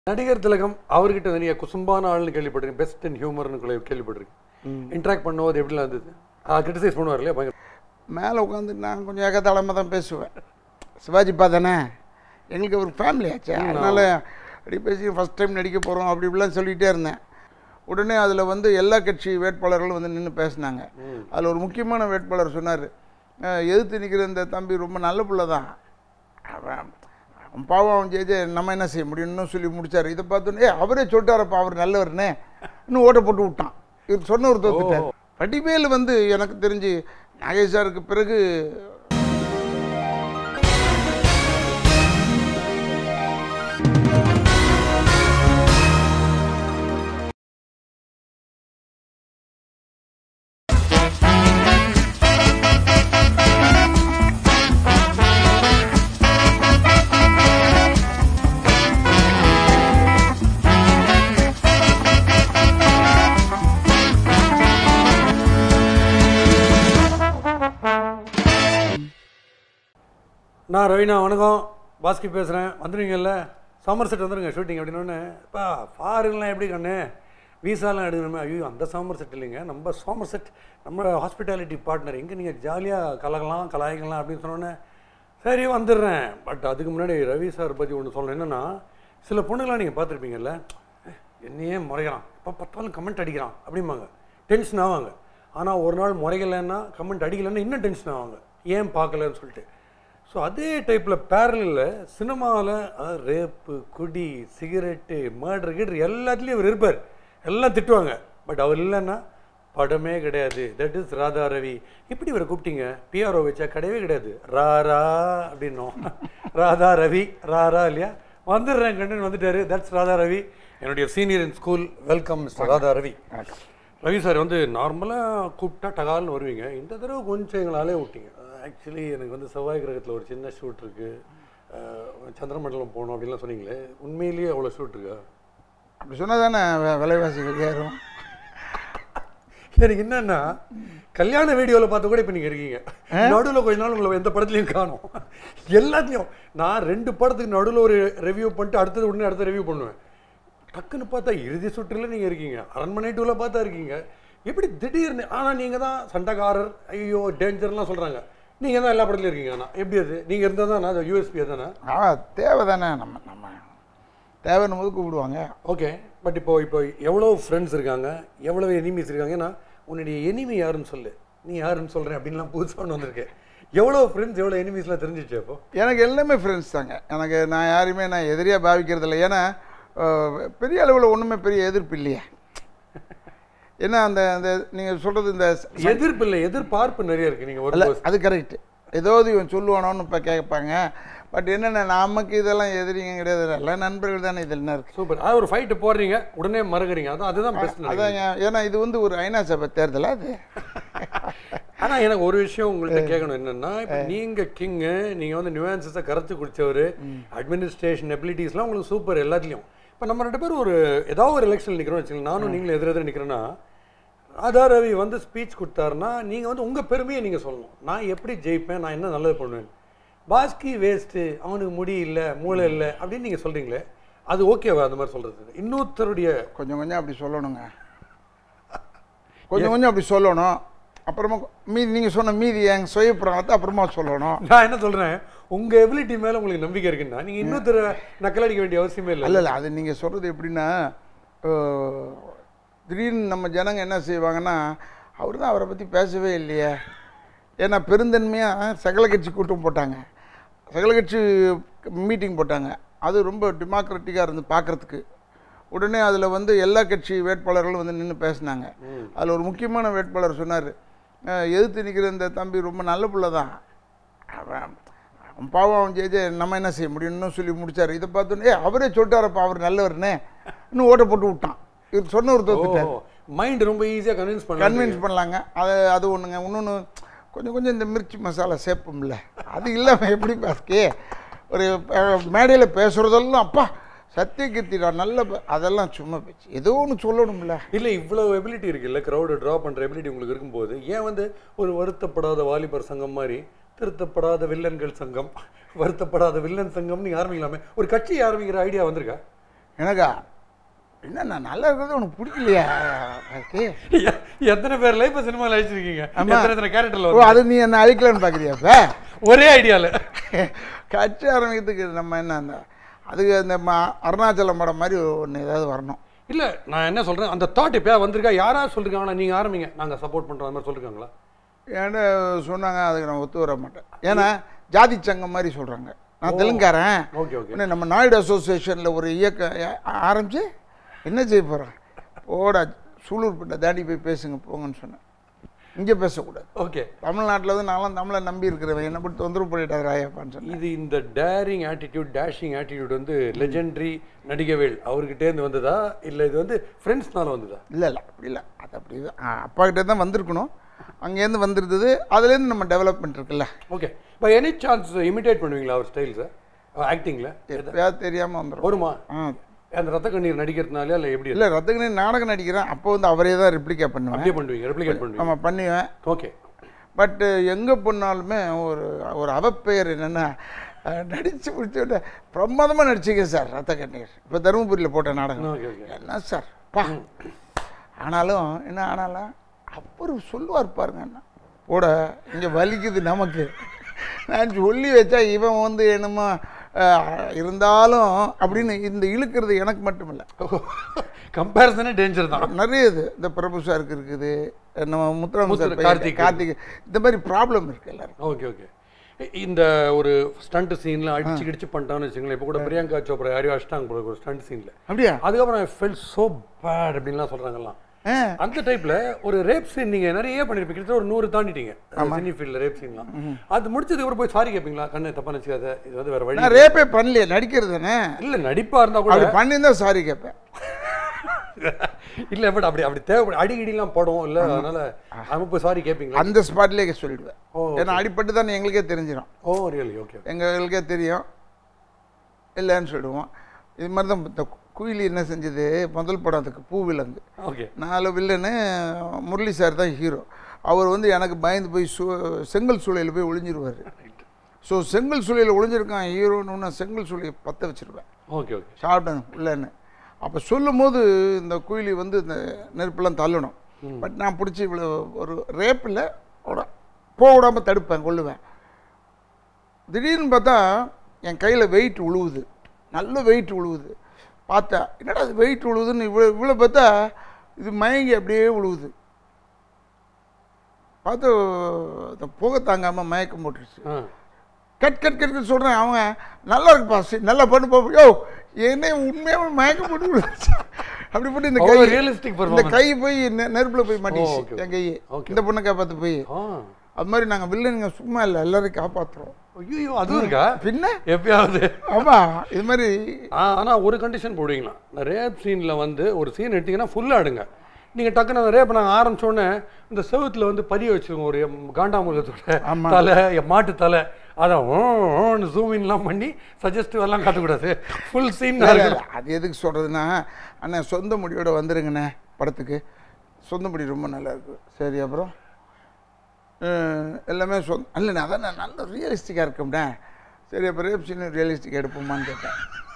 நடிகர் திலகம் அவர்கிட்ட வந்து நீங்க குசும்பான ஆள்னு கேள்விப்பட்டிருக்கீங்க பெஸ்ட் இன் ஹியூமர்னு கேள்விப்பட்டிருக்கீங்க இன்ட்ராக்ட் பண்ணும்போது எப்படிலாம் இருந்தது கிரிட்டிசைஸ் பண்ணுவார் இல்லையா பயங்கர மேலே உட்காந்து நான் கொஞ்சம் ஏகத்தாளமாக தான் பேசுவேன் சிவாஜி தானே எங்களுக்கு ஒரு ஃபேமிலி ஆச்சு அதனால் அப்படி பேசி ஃபஸ்ட் டைம் நடிக்க போகிறோம் அப்படி இப்படிலாம் சொல்லிகிட்டே இருந்தேன் உடனே அதில் வந்து எல்லா கட்சி வேட்பாளர்களும் வந்து நின்று பேசினாங்க அதில் ஒரு முக்கியமான வேட்பாளர் சொன்னார் எதிர்த்து நிற்கிற இந்த தம்பி ரொம்ப நல்ல பிள்ளை தான் அவன் அவன் பாவம் அவன் ஜெயிச்சே நம்ம என்ன செய்ய முடியும்னு சொல்லி முடிச்சார் இதை பார்த்தோன்னே ஏ அவரே சொல்லிட்டாரப்பா அவர் நல்லவர்னே இன்னும் ஓட்ட போட்டு விட்டான் இவர் சொன்ன ஒரு தோத்துட்டார் வடிவேலு வந்து எனக்கு தெரிஞ்சு நாகேஷ் சாருக்கு பிறகு நான் ரவினா வணக்கம் பாஸ்கி பேசுகிறேன் வந்துடுவீங்கல்ல சம்மர் செட் வந்துருங்க ஷூட்டிங் அப்படின்னு இப்போ ஃபாரின்லாம் எப்படி கண்ணு வீசாலாம் எடுக்கணுமே ஐயோ அந்த சம்மர் செட் இல்லைங்க நம்ம சோமர் செட் நம்ம ஹாஸ்பிட்டாலிட்டி பார்ட்னர் எங்கே நீங்கள் ஜாலியாக கலக்கலாம் கலாய்க்கலாம் அப்படின்னு சொன்னோன்னே சரி வந்துடுறேன் பட் அதுக்கு முன்னாடி ரவி சார் பற்றி ஒன்று சொல்லணும் என்னென்னா சில பொண்ணுங்களாம் நீங்கள் பார்த்துருப்பீங்கல்ல என்னையே முறைகிறான் இப்போ பார்த்தாலும் கமெண்ட் அடிக்கிறான் அப்படிம்பாங்க டென்ஷன் ஆவாங்க ஆனால் ஒரு நாள் முறைகலைன்னா கமெண்ட் அடிக்கலைன்னா இன்னும் டென்ஷன் ஆவாங்க ஏன் பார்க்கலன்னு சொல்லிட்டு ஸோ அதே டைப்பில் பேரலில் சினிமாவில் அதாவது ரேப்பு குடி சிகரெட்டு மர்டர் கிட்ரு எல்லாத்துலேயும் இவர் இருப்பார் எல்லாம் திட்டுவாங்க பட் அவர் இல்லைன்னா படமே கிடையாது தட் இஸ் ராதா ரவி இப்படி இவரை கூப்பிட்டீங்க பிஆர்ஓ வச்சா கிடையவே கிடையாது ரா ரா அப்படின்னோம் ராதா ரவி ரா ரா இல்லையா வந்துடுறேன் கண்டன் வந்துட்டாரு தட்ஸ் ராதா ரவி என்னுடைய senior in school welcome mister Radha Ravi Ravi sir வந்து நார்மலாக கூப்பிட்டா டகால்னு வருவீங்க இந்த தடவை கொஞ்சம் எங்களாலே விட்டீங்க ஆக்சுவலி எனக்கு வந்து செவ்வாய் கிரகத்தில் ஒரு சின்ன ஷூட் இருக்குது சந்திரமண்டலம் போகணும் அப்படின்லாம் சொன்னீங்களே உண்மையிலேயே அவ்வளோ ஷூட் இருக்கா அப்படி சொன்னால் தானே வி- விலைவாசிகள் ஏறும் எனக்கு என்னன்னா கல்யாண வீடியோவில் பார்த்து கூட இப்போ நீங்கள் இருக்கீங்க நடுவில் கொஞ்ச நாள் உங்களை எந்த படத்துலையும் காணும் எல்லாத்தையும் நான் ரெண்டு படத்துக்கு நடுவில் ஒரு ரிவ்யூ பண்ணிட்டு அடுத்தது உடனே அடுத்த ரிவ்யூ பண்ணுவேன் டக்குன்னு பார்த்தா இறுதி சுற்றுல நீங்கள் இருக்கீங்க அரண்மனை டூவில் பார்த்தா இருக்கீங்க எப்படி திடீர்னு ஆனால் நீங்கள் தான் சண்டைக்காரர் ஐயோ டேஞ்சர்லாம் சொல்கிறாங்க நீங்கள் தான் எல்லா படத்துலையும் இருக்கீங்க ஆனால் எப்படி அது நீங்கள் இருந்தால் தான் அது யூஎஸ்பி தானே ஆ தேவை தானே நம்ம நம்ம தேவைன்னு போது கூப்பிடுவாங்க ஓகே பட் இப்போ இப்போ எவ்வளோ ஃப்ரெண்ட்ஸ் இருக்காங்க எவ்வளோ எனிமீஸ் இருக்காங்க ஏன்னா உன்னுடைய எனிமி யாருன்னு சொல்லு நீ யாருன்னு சொல்கிறேன் அப்படின்லாம் புதுசாக ஒன்று வந்திருக்கேன் எவ்வளோ ஃப்ரெண்ட்ஸ் எவ்வளோ எனிமீஸ்லாம் தெரிஞ்சிச்சு அப்போ எனக்கு எல்லாமே ஃப்ரெண்ட்ஸ் தாங்க எனக்கு நான் யாரையுமே நான் எதிரியாக பாவிக்கிறது இல்லை ஏன்னா அஹ், பெரிய அளவில் ஒன்றுமே பெரிய எதிர்ப்பு இல்லையே ஏன்னா அந்த அந்த நீங்கள் சொல்கிறது இந்த ச- எதிர்ப்பு இல்லை எதிர்பார்ப்பு நிறைய இருக்கு நீங்கள் இல்ல ஒரு அது கரெக்ட் ஏதாவது இவன் சொல்லுவானோன்னு இப்போ கேட்பாங்க பட் என்னென்ன நமக்கு இதெல்லாம் எதிரிங்க கிடையாது எல்லாம் நண்பர்கள் தானே இதில் என்ன இருக்குது சூப்பர் அது ஒரு ஃபைட்டு போடுறீங்க உடனே மறக்குறீங்க அதான் அதுதான் பெஸ்ட் அதான் ஏன்- ஏன்னா இது வந்து ஒரு ஐநா சபை தேர்தல் அது ஆனா எனக்கு ஒரு விஷயம் உங்கள்கிட்ட கேட்கணும் என்னன்னா இப்போ நீங்க கிங்கு நீங்க வந்து நியூஆன்சஸை கரைச்சு குடிச்சவர் அட்மினிஸ்ட்ரேஷன் எபிலிட்டிஸ்லாம் உங்களுக்கு சூப்பர் எல்லாத்துலயும் இப்போ நம்ம ரெண்டு பேரும் ஒரு ஏதாவது ஒரு எலெக்ஷன் நிற்கிறோம் வச்சுக்கோங்க நானும் நீங்களும் எதிர எதிர நிற்கிறேன்னா ராதா ரவி வந்து ஸ்பீச் கொடுத்தாருன்னா நீங்க வந்து உங்க பெருமையை நீங்க சொல்லணும் நான் எப்படி ஜெயிப்பேன் நான் என்ன நல்லது பண்ணுவேன் பாஸ்கி வேஸ்ட்டு அவனுக்கு முடி இல்லை மூளை இல்லை அப்படின்னு நீங்க சொல்றீங்களே அது ஓகேவா அந்த மாதிரி சொல்றது இன்னொருத்தருடைய கொஞ்சம் கொஞ்சம் அப்படி சொல்லணுங்க கொஞ்சம் கொஞ்சம் அப்படி சொல்லணும் அப்புறமா மீதி நீங்கள் சொன்ன மீதி என் சுய பிராணத்தை அப்புறமா சொல்லணும் நான் என்ன சொல்றேன் உங்க எபிலிட்டி மேல உங்களுக்கு நம்பிக்கை இருக்குன்னா நீங்க இன்னொருத்தர நக்கல் அடிக்க வேண்டிய அவசியமே இல்லை இல்லை இல்லை அது நீங்கள் சொல்கிறது எப்படின்னா அஹ், திடீர்னு நம்ம ஜனங்க என்ன செய்வாங்கன்னா அவர் தான் அவரை பற்றி பேசவே இல்லையே ஏன்னா பெருந்தன்மையாக சகல கட்சி கூட்டம் போட்டாங்க சகல கட்சி மீட்டிங் போட்டாங்க அது ரொம்ப டெமோக்ராட்டிக்காக இருந்து பார்க்குறதுக்கு உடனே அதில் வந்து எல்லா கட்சி வேட்பாளர்களும் வந்து நின்று பேசினாங்க அதில் ஒரு முக்கியமான வேட்பாளர் சொன்னார் எதிர்த்து நிற்கிற இந்த தம்பி ரொம்ப நல்ல பிள்ளை தான் அவன் அவன் பாவம் அவன் ஜெயிச்சே நம்ம என்ன செய்ய முடியும்னு சொல்லி முடிச்சார் இதை பார்த்தோன்னே ஏ அவரே சொல்லிட்டாரப்பா அவர் நல்லவர்னே இன்னும் ஓட்ட போட்டு விட்டான் இவர் சொன்ன ஒரு தோத்துட்டார் மைண்ட் ரொம்ப ஈஸியா கன்வின்ஸ் பண்ண கன்வின்ஸ் பண்ணலாங்க அது அது ஒன்றுங்க இன்னொன்று கொஞ்சம் கொஞ்சம் இந்த மிர்ச்சி மசாலா சேர்ப்போம்ல அது இல்லாமல் எப்படி பாஸ்கே ஒரு மேடையில் பேசுகிறதெல்லாம் அப்பா சத்தியகீர்த்திடா நல்ல பே- அதெல்லாம் சும்மா பேச்சு ஏதோ ஒன்று சொல்லணும்ல இல்ல இவ்வளவு எபிலிட்டி இருக்குல்ல கிரௌட டிரா பண்ற எபிலிட்டி உங்களுக்கு இருக்கும்போது ஏன் வந்து ஒரு வருத்தப்படாத வாலிபர் சங்கம் மாதிரி திருத்தப்படாத வில்லன்கள் சங்கம் வருத்தப்படாத வில்லன் சங்கம் நீங்க ஆரம்பிக்கலாமே ஒரு கட்சி ஆரம்பிக்கிற ஐடியா வந்திருக்கா எனக்கா என்ன நான் நல்லா இருக்கிறது உனக்கு பிடிக்கலையா பாக்கி? எ- எத்தனை பேர் லைஃப் சினிமாவில் அழிச்சிருக்கீங்க ஆமா. எத்தனை எத்தனை கேரக்டர்ல ஓ வரும் அது நீ என்ன அழிக்கலான்னு பார்க்குறியா இப்போ ஒரே ஐடியால கட்சி ஆரம்பிக்கிறதுக்கு நம்ம என்ன அந்த அதுக்கு அந்த ம- அருணாச்சலம் படம் மாதிரி ஒன்று ஏதாவது வரணும் இல்ல நான் என்ன சொல்றேன் அந்த தாட் இப்ப வந்திருக்கா யாரா சொல்லிருக்காங்களா நீங்க ஆரம்பிங்க நாங்க சப்போர்ட் பண்றோம் அந்த மாதிரி சொல்லிருக்காங்களா ஏன்னா சொன்னாங்க அதுக்கு நான் ஒத்து வர மாட்டேன் ஏன்னா ஜாதி சங்கம் மாதிரி சொல்கிறாங்க நான் தெலுங்காரன் ஓகே ஓகே என்ன நம்ம நாயுடு அசோசியேஷனில் ஒரு இயக்கம் ஆ- ஆரம்பிச்சு என்ன செய்ய போகிறேன் போடா சூலூர்பேட்டை தாண்டி போய் பேசுங்க போங்கன்னு சொன்னேன் இங்கே பேசக்கூடாது ஓகே தமிழ்நாட்டில் வந்து நான்லாம் தமிழை நம்பி இருக்கிறவன் என்ன பற்றி தொந்தரவு பண்ணிட்டாரு ராயப்பான்னு சொன்னேன் இது இந்த டேரிங் ஆட்டிடியூட் டேஷிங் ஆட்டிடியூட் வந்து லெஜெண்டரி நடிகவேல் அவர்கிட்ட இருந்து வந்ததா இல்ல இது வந்து ஃப்ரெண்ட்ஸ்னால வந்ததா இல்லை இல்லை அப்படி இல்லை அது அப்படி தான் அப்பா கிட்டே தான் வந்திருக்கணும் அங்கேருந்து வந்துருந்தது அதுலேருந்து நம்ம டெவலப்மெண்ட் இருக்குல்ல okay by any chance imitate பண்ணுவீங்களா அவர் ஸ்டைல்ஸை ஆக்டிங்ல எப்பயாவது தெரியாமல் வந்துடும் வருமா ஆ அந்த ரத்த கண்ணீர் நடிக்கிறதுனால இல்ல எப்படி இல்லை ரத்தகனி நாடகம் நடிக்கிறேன் அப்போ வந்து அவரே தான் ரிப்ளிகா பண்ணுவேன் அப்படியே பண்ணுவீங்க ரெப்ளிகேட் பண்ணுவீங்க ஆமாம் பண்ணுவேன் ஓகே பட்டு எங்கே போனாலுமே ஒரு ஒரு அவப்பெயர் என்னென்னா நடித்து முடிச்சோட பிரமாதமாக நடிச்சிங்க சார் ரத்த கண்ணீர் இப்போ தருமபுரியில் போட்ட நாடகம் ஓகே ஓகே என்ன சார் பா ஆனாலும் என்ன ஆனாலும் அவர் சொல்லுவார் பாருங்க அண்ணா போட இங்கே வலிக்குது நமக்கு நான் சொல்லி வச்சா இவன் வந்து என்னமோ அஹ், இருந்தாலும் அப்படின்னு இந்த இழுக்கிறது எனக்கு மட்டும் இல்லை கம்பேரிசனே டேஞ்சர் தான் நிறைய இது இந்த பிரபு சாருக்கு இருக்குது நம்ம முத்துராம சார் முத்து- பையன் கார்த்திக். கார்த்திக் இந்த மாதிரி ப்ராப்ளம் இருக்கு எல்லாருக்கும் ஓகே ஓகே இந்த ஒரு ஸ்டண்ட் சீன்ல அடிச்சு கிடிச்சு பண்ணிட்டான்னு வச்சுங்களேன் இப்போ கூட பிரியங்கா சோப்ரா யாரையும் அடிச்சிட்டாங்க போல ஒரு ஸ்டண்ட் சீன்ல அப்படியா அதுக்கப்புறம் ஐ ஃபெல் சோ பேட் அப்படின்லாம் சொல்றாங்கலாம் ஆ அந்த டைப்ல ஒரு ரேப் சீன் நீங்க நிறைய பண்ணிருப்பீங்க கிட்டத்தட்ட ஒரு நூறு தாண்டிட்டீங்க சினி ஃபீல்ட்ல ரேப் சீன்லாம் அது முடிச்சதுக்கு அப்புறம் போய் சாரி கேட்பீங்களா கண்ணு தப்பா நினைச்சுக்காத இது வந்து வேற வழி நான் ரேப்பே பண்ணலையே நடிக்கிறது தானே இல்ல நடிப்பா இருந்தா கூட அப்படி பண்ணியிருந்தா சாரி கேட்பேன் இல்ல பட் அப்படி அப்படி தேவைப்படும் அடிக்கடிலாம் படும் இல்ல அதனால அவங்க போய் சாரி கேட்பீங்களா அந்த ஸ்பாட்லேயே சொல்லிடுவேன் ஓ, ஏன்னா அடிப்பட்டு தான் எங்களுக்கே தெரிஞ்சிடும் ஓ ரியலி ஓகே எங்களுக்கே தெரியும் இல்லைன்னு சொல்லிடுவோம் இது மாதிரி தான் இந்த குயிலி என்ன செஞ்சது முதல் படம் அதுக்கு பூ விலங்கு ஓகே நாலு வில்லனு முரளி சார் தான் ஹீரோ அவர் வந்து எனக்கு பயந்து போய் சு செங்கல் சூளையில் போய் ஒளிஞ்சிருவார் ஸோ செங்கல் சூளையில் ஒளிஞ்சிருக்கான் ஹீரோன்னு நான் செங்கல் சூளையை பற்ற வச்சிருவேன் ஓகே ஓகே சாப்பிட்டேன் உள்ளன்னு அப்போ சொல்லும் போது இந்த குயிலி வந்து இந்த நெருப்பெல்லாம் தள்ளணும் பட் நான் பிடிச்சி இவ்வளோ ஒரு ரேப்பில் போக விடாமல் தடுப்பேன் கொள்ளுவேன் திடீர்னு பார்த்தா என் கையில் வெயிட் உழுவுது நல்ல வெயிட் உழுவுது பார்த்தா என்னடா அது வெயிட் உழுவுதுன்னு இவ்வளோ இவ்வளோ பார்த்தா இது மயங்கி அப்படியே உழுவுது பார்த்து இந்த புகை தாங்காமல் மயக்கம் போட்டுருச்சு ஆ கட் கட் கட் சொல்கிறேன் அவங்க நல்லா இருக்குப்பா சரி நல்லா பண்ணு போ யோ என்ன உண்மையாகவே மயக்கம் போட்டு விழுந்துச்சு. அப்படி போட்டு இந்த கை அவ்வளவு realistic இந்த performance. கை போய் நெ- நெருப்புல போய் ஓ, மாட்டிச்சு okay, என் கை okay. இந்த பொண்ணை காப்பாற்ற போய் ஆ அது மாதிரி நாங்கள் வில்லனுங்க சும்மா இல்லை எல்லாரையும் காப்பாற்றுறோம் ஐயோ அதுவும் இருக்கா பின்ன எப்பயாவது ஆமாம் இது மாதிரி ஆ, ஆனா ஒரு கண்டிஷன் போடுவீங்களா இந்த ரேப் சீன்ல வந்து ஒரு சீன் எடுத்தீங்கன்னா ஃபுல்லா ஆடுங்க நீங்க டக்குன்னு அந்த ரேப் நாங்கள் ஆரம்பிச்ச உடனே இந்த செவுத்துல வந்து பதிய வச்சுக்கோங்க ஒரு எம் காண்டாமிருகத்தோட ஆமா. தலை எம் மாட்டு தலை அதை ஓன்னு ஜூம் இன்லாம் பண்ணி சஜஸ்டிவ் எல்லாம் காட்டக்கூடாது ஃபுல் சீன் இல்ல, இல்ல, இல்ல. அது எதுக்கு சொல்கிறதுன்னா அண்ணன் சொந்த முடியோட வந்துருங்கண்ணே படத்துக்கு சொந்த முடி ரொம்ப நல்லா இருக்கு சரி அப்புறம் அஹ், எல்லாமே சொந்த இல்லைண்ணே அதான் நான் நல்ல ரியலிஸ்டிக்காக இருக்கோம்ண்ணே சரி அப்போ ரேப் சீன் ரியலிஸ்டிக் எடுப்போமான்னு கேட்டேன்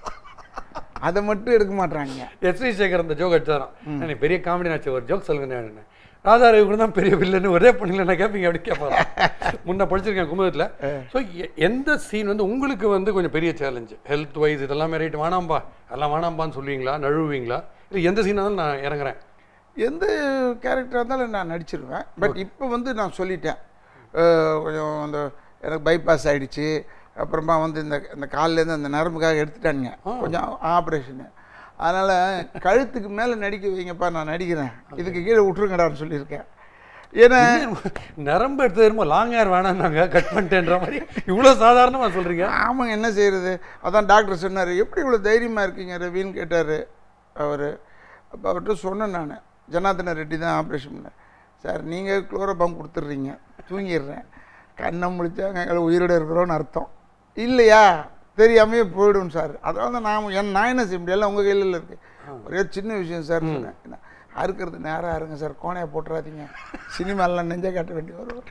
அதை மட்டும் எடுக்க மாட்றாங்க எஸ் வி சேகர் அந்த ஜோக் அடிச்சாராம் எனக்கு பெரிய காமெடி ஆச்சு ஒரு ஜோக் சொல்லுங்க என்ன ராதாரவி கூட தான் பெரிய வில்லன்னு ஒரே பண்ணல நான் கேட்பீங்க அப்படி கேட்பாரா முன்ன படிச்சிருக்கேன் குமுதத்தில் ஸோ எந்த சீன் வந்து உங்களுக்கு வந்து கொஞ்சம் பெரிய சேலஞ்சு ஹெல்த் வைஸ் இதெல்லாமே ரைட் வேணாம்பா எல்லாம் வேணாம்பான்னு சொல்லுவீங்களா நழுவுவீங்களா இல்லை எந்த சீனாக இருந்தாலும் நான் இறங்குறேன் எந்த கேரக்டராக இருந்தாலும் நான் நடிச்சிருவேன் பட் இப்போ வந்து நான் சொல்லிட்டேன் அஹ், கொஞ்சம் அந்த எனக்கு பைபாஸ் ஆயிடுச்சு அப்புறமா வந்து இந்த இந்த கால்லேருந்து அந்த நரம்புக்காக எடுத்துட்டானுங்க கொஞ்சம் ஆப்ரேஷனு அதனால் கழுத்துக்கு மேலே நடிக்க வைங்கப்பா நான் நடிக்கிறேன் இதுக்கு கீழே விட்ருங்கடான்னு சொல்லியிருக்கேன் ஏன்னா நரம்பு எடுத்து திரும்ப லாங் ஹேர் வேணாம்னாங்க கட் பண்ணிட்டேன்ற மாதிரி இவ்வளோ சாதாரணமாக சொல்கிறீங்க ஆமாங்க என்ன செய்கிறது அதான் டாக்டர் சொன்னார் எப்படி இவ்வளோ தைரியமாக இருக்கீங்க ரவின்னு கேட்டார் அவர் அப்போ அவர்கிட்ட சொன்னேன் நான் ஜனார்தன ரெட்டி தான் ஆப்ரேஷன் பண்ணேன் சார் நீங்கள் குளோரோபாம் கொடுத்துட்றீங்க தூங்கிடுறேன் கண்ணை முழிச்சாங்க உயிரோட இருக்கிறோன்னு அர்த்தம் இல்லையா தெரியாமையே போயிடும் சார் அதனால தான் நான் என் நான் என்ன செய்ய முடியல உங்கள் கையில் இருக்கு ஒரே சின்ன விஷயம் சார் சொன்னேன் என்ன, அறுக்கிறது நேராக இருங்க சார் கோணையை போட்டுறாதீங்க சினிமாலாம் நெஞ்ச காட்ட வேண்டி வரும்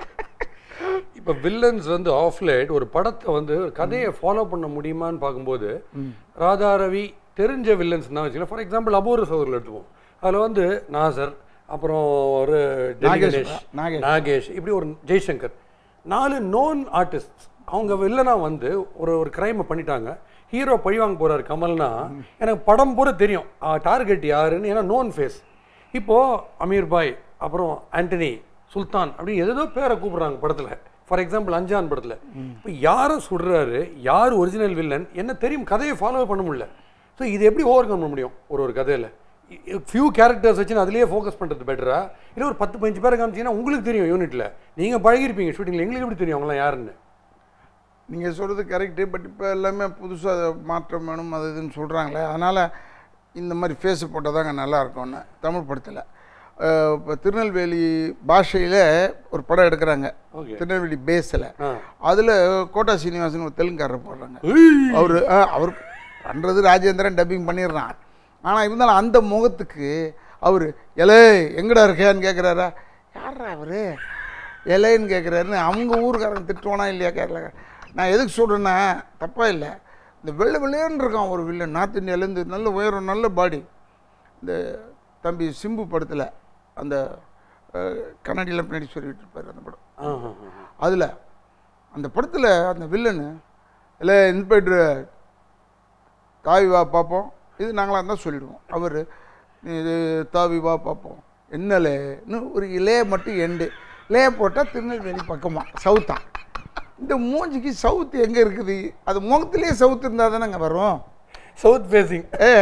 இப்போ வில்லன்ஸ் வந்து ஆஃப் லைட் ஒரு படத்தை வந்து ஒரு கதையை ஃபாலோ பண்ண முடியுமான்னு பார்க்கும்போது ராதா ரவி தெரிஞ்ச வில்லன்ஸ் தான் வச்சுக்கலாம் ஃபார் எக்ஸாம்பிள் அபூர்வ சகோதரில் எடுத்துப்போம் அதில் வந்து நாசர் அப்புறம் ஒரு டெல்லி நாகேஷ் கணேஷ் நாகேஷ். நாகேஷ் இப்படி ஒரு ஜெய்சங்கர் நாலு நோன் ஆர்டிஸ்ட் அவங்க வில்லனா வந்து ஒரு ஒரு கிரைமை பண்ணிட்டாங்க ஹீரோ பழிவாங்க போறாரு கமல்னா எனக்கு படம் பூரா தெரியும் டார்கெட் யாருன்னு ஏன்னா நோன் ஃபேஸ் இப்போ அமீர் பாய் அப்புறம் ஆண்டனி சுல்தான் அப்படி ஏதேதோ பேரை கூப்பிடுறாங்க படத்துல ஃபார் எக்ஸாம்பிள் அஞ்சான் படத்துல இப்போ யாரை சுடுறாரு யார் ஒரிஜினல் வில்லன் என்ன தெரியும் கதையை ஃபாலோ பண்ண முடியல ஸோ இது எப்படி ஓவர் கம் பண்ண முடியும் ஒரு ஒரு கதையில ஃபியூ கேரக்டர்ஸ் வச்சு அதுலயே ஃபோக்கஸ் பண்றது பெட்டரா இல்லை ஒரு பத்து பதினஞ்சு பேரை காமிச்சீங்கன்னா உங்களுக்கு தெரியும் யூனிட்ல நீங்க பழகிருப்பீங்க ஷூட்டிங்ல எங்களுக்கு எப்படி தெரியும் அவங்களாம் யாருன்னு நீங்கள் சொல்கிறது கரெக்டு பட் இப்போ எல்லாமே புதுசாக மாற்றம் வேணும் அது இதுன்னு சொல்கிறாங்களே அதனால் இந்த மாதிரி ஃபேஸு போட்டால் தாங்க நல்லா இருக்கும்னு தமிழ் படத்தில் இப்போ திருநெல்வேலி பாஷையில் ஒரு படம் எடுக்கிறாங்க ஓகே திருநெல்வேலி பேஸில் ஆ அதில் கோட்டா சீனிவாசன் ஒரு தெலுங்குக்காரர் போடுறாங்க உய். அவர் அவர் பண்ணுறது ராஜேந்திரன் டப்பிங் பண்ணிடுறான் ஆனால் இருந்தாலும் அந்த முகத்துக்கு அவர் எலே எங்கடா இருக்கியான்னு கேட்குறாரா யாரா அவர் எலேன்னு கேட்குறாருன்னு அவங்க ஊருக்காரங்க திட்டுவானா இல்லையா கேட்கல நான் எதுக்கு சொல்கிறேன்னா தப்பாக இல்லை இந்த வெள்ளை வெள்ளையன்னு இருக்கான் ஒரு வில்லன் நார்த் இந்தியாவிலேருந்து நல்ல உயரம் நல்ல பாடி இந்த தம்பி சிம்பு படத்தில் அந்த அஹ், கண்ணாடியில் பின்னாடி சொல்லிட்டு இருப்பார் அந்த படம் ஆ, ஆ, ஆ. அதில் அந்த படத்தில் அந்த வில்லனு இல்லை இன்ஸ்பெக்டர் தாவி வா பார்ப்போம் இது நாங்களாக தான் சொல்லிடுவோம் அவர் இது தாவி வா பார்ப்போம் என்னலேன்னு ஒரு லே மட்டும் எண்டு லே போட்டால் திருநெல்வேலி பக்கமா சவுத்தா இந்த மூஞ்சிக்கு சவுத்து எங்கே இருக்குது அது முகத்திலே சவுத்து இருந்தால் தானேங்க வரும் சவுத் ஃபேசிங் ஏ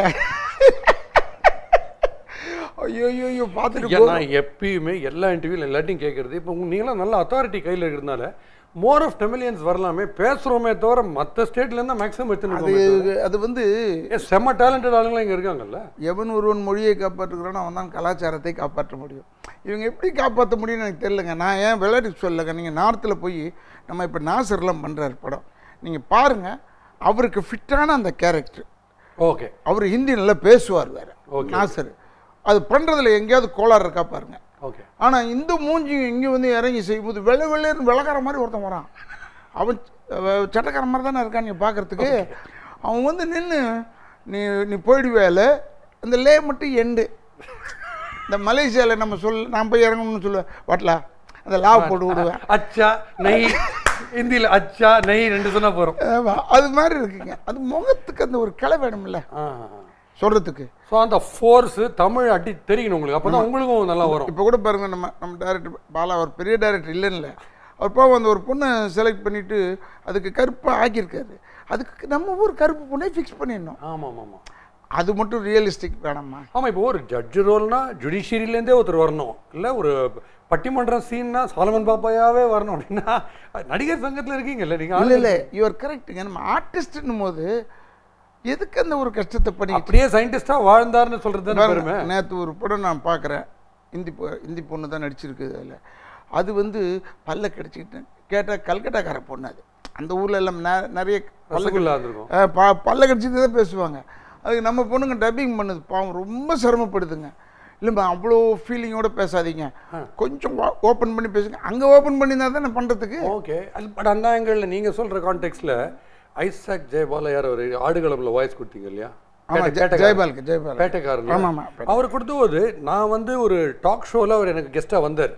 ஐயோ ஐயோ ஐயோ பார்த்துட்டு நான் எப்பயுமே எல்லா இன்டர்வியூல எல்லாத்தையும் கேட்கறது இப்போ நீங்களாம் நல்ல அத்தாரிட்டி கையில் இருக்கிறதுனால மோர் ஆஃப் டெமிலியன்ஸ் வரலாமே பேசுகிறோமே தவிர மற்ற ஸ்டேட்லேருந்து தான் மேக்ஸிமம் அது எடுத்துன்னு அது வந்து ஏன் செம்ம டேலண்டட் ஆளுங்களாம் இங்கே இருக்காங்கல்ல எவன் ஒருவன் மொழியை காப்பாற்றுகிறானோ அவன் தான் கலாச்சாரத்தை காப்பாற்ற முடியும் இவங்க எப்படி காப்பாற்ற முடியும்னு எனக்கு தெரியலங்க நான் ஏன் விளையாட்டு சொல்லலைங்க நீங்கள் நார்த்தில் போய் நம்ம இப்போ நாசர்லாம் பண்ணுறாரு படம் நீங்கள் பாருங்கள் அவருக்கு ஃபிட்டான அந்த கேரக்டர் ஓகே அவர் ஹிந்தி நல்லா பேசுவார் வேறு Okay. நாசர் அது பண்ணுறதுல எங்கேயாவது கோளாறு இருக்கா பாருங்க ஓகே ஆனால் இந்த மூஞ்சி இங்கே வந்து இறங்கி செய்யும்போது வெள்ளை வெள்ளைன்னு விளக்கார மாதிரி ஒருத்தன் வரான் அவன் அஹ், சட்டக்கார மாதிரி தானே இருக்கான் நீங்கள் பார்க்குறதுக்கு அவன் வந்து நின்று நீ நீ போயிடுவேல அந்த லே மட்டும் எண்டு இந்த மலேசியாவில் நம்ம சொல் நான் போய் இறங்கணும்னு சொல்லுவேன் வாட்லா அந்த லா போட்டு விடுவேன் அச்சா நெய் ஹிந்தியில் அச்சா நெய் ரெண்டு சொன்னா போகிறோம் ஆமா, அது மாதிரி இருக்குங்க அது முகத்துக்கு அந்த ஒரு கிளை வேணும்ல சொல்கிறதுக்கு ஸோ அந்த ஃபோர்ஸு தமிழ் அடி தெரியணும் உங்களுக்கு அப்போ தான் உங்களுக்கும் நல்லா வரும் இப்போ கூட பாருங்க நம்ம நம்ம டேரக்டர் பாலா அவர் பெரிய டேரக்டர் இல்லைன்னு அவர் பாவம் அந்த ஒரு பொண்ணை செலக்ட் பண்ணிட்டு அதுக்கு கருப்பாக ஆக்கியிருக்காரு அதுக்கு நம்ம ஊர் கருப்பு பொண்ணை ஃபிக்ஸ் பண்ணிடணும் ஆமாம் ஆமாம் ஆமாம் அது மட்டும் ரியலிஸ்டிக் வேணாமா ஆமாம் இப்போ ஒரு ஜட்ஜு ரோல்னா ஜுடிஷியரிலேருந்தே ஒருத்தர் வரணும் இல்லை ஒரு பட்டிமன்றம் சீன்னா சாலமன் பாப்பாயாவே வரணும் அப்படின்னா நடிகர் சங்கத்தில் இருக்கீங்கல்ல இல்லை நீங்கள் இல்லை யுவர் கரெக்டுங்க நம்ம ஆர்டிஸ்ட்னும் போது எதுக்கு அந்த ஒரு கஷ்டத்தை பண்ணி அப்படியே சயின்டிஸ்டாக வாழ்ந்தாருன்னு சொல்கிறது தானே பெருமை நேற்று ஒரு படம் நான் பார்க்குறேன் இந்தி பொ- இந்தி பொண்ணு தான் நடிச்சிருக்கு அதில் அது வந்து பல்ல கடிச்சிக்கிட்டு கேட்டால் கல்கட்டாக்கார பொண்ணு அது அந்த ஊரில் எல்லாம் நெ- நிறைய பல்ல ரசகுல்லா இருந்திருக்கும் அஹ் ப பல்ல கடிச்சிட்டு தான் பேசுவாங்க அதுக்கு நம்ம பொண்ணுங்க டப்பிங் பண்ணுது பாவம் ரொம்ப சிரமப்படுதுங்க இல்லைம்மா அவ்வளோ ஃபீலிங்கோட பேசாதீங்க கொஞ்சம் ஓப்பன் பண்ணி பேசுங்க அங்கே ஓப்பன் பண்ணி தான் தானே பண்ணுறதுக்கு ஓகே பட் அந்த ஆங்கிளில் நீங்கள் சொல்கிற கான்டெக்ட்ல ஐசாக் ஜெயபால யார் ஒரு ஆடுகளம்ல வாய்ஸ் கொடுத்தீங்க இல்லையா ஆமாம் பேட்டை- பேட்டைக்காரர். ஜெயபாலுக்கு ஜெயபால் பேட்டைக்காரர் ஆமாம் ஆமாம் அவர் கொடுத்தபோது நான் வந்து ஒரு டாக் ஷோவில் அவர் எனக்கு கெஸ்ட்டாக வந்தார்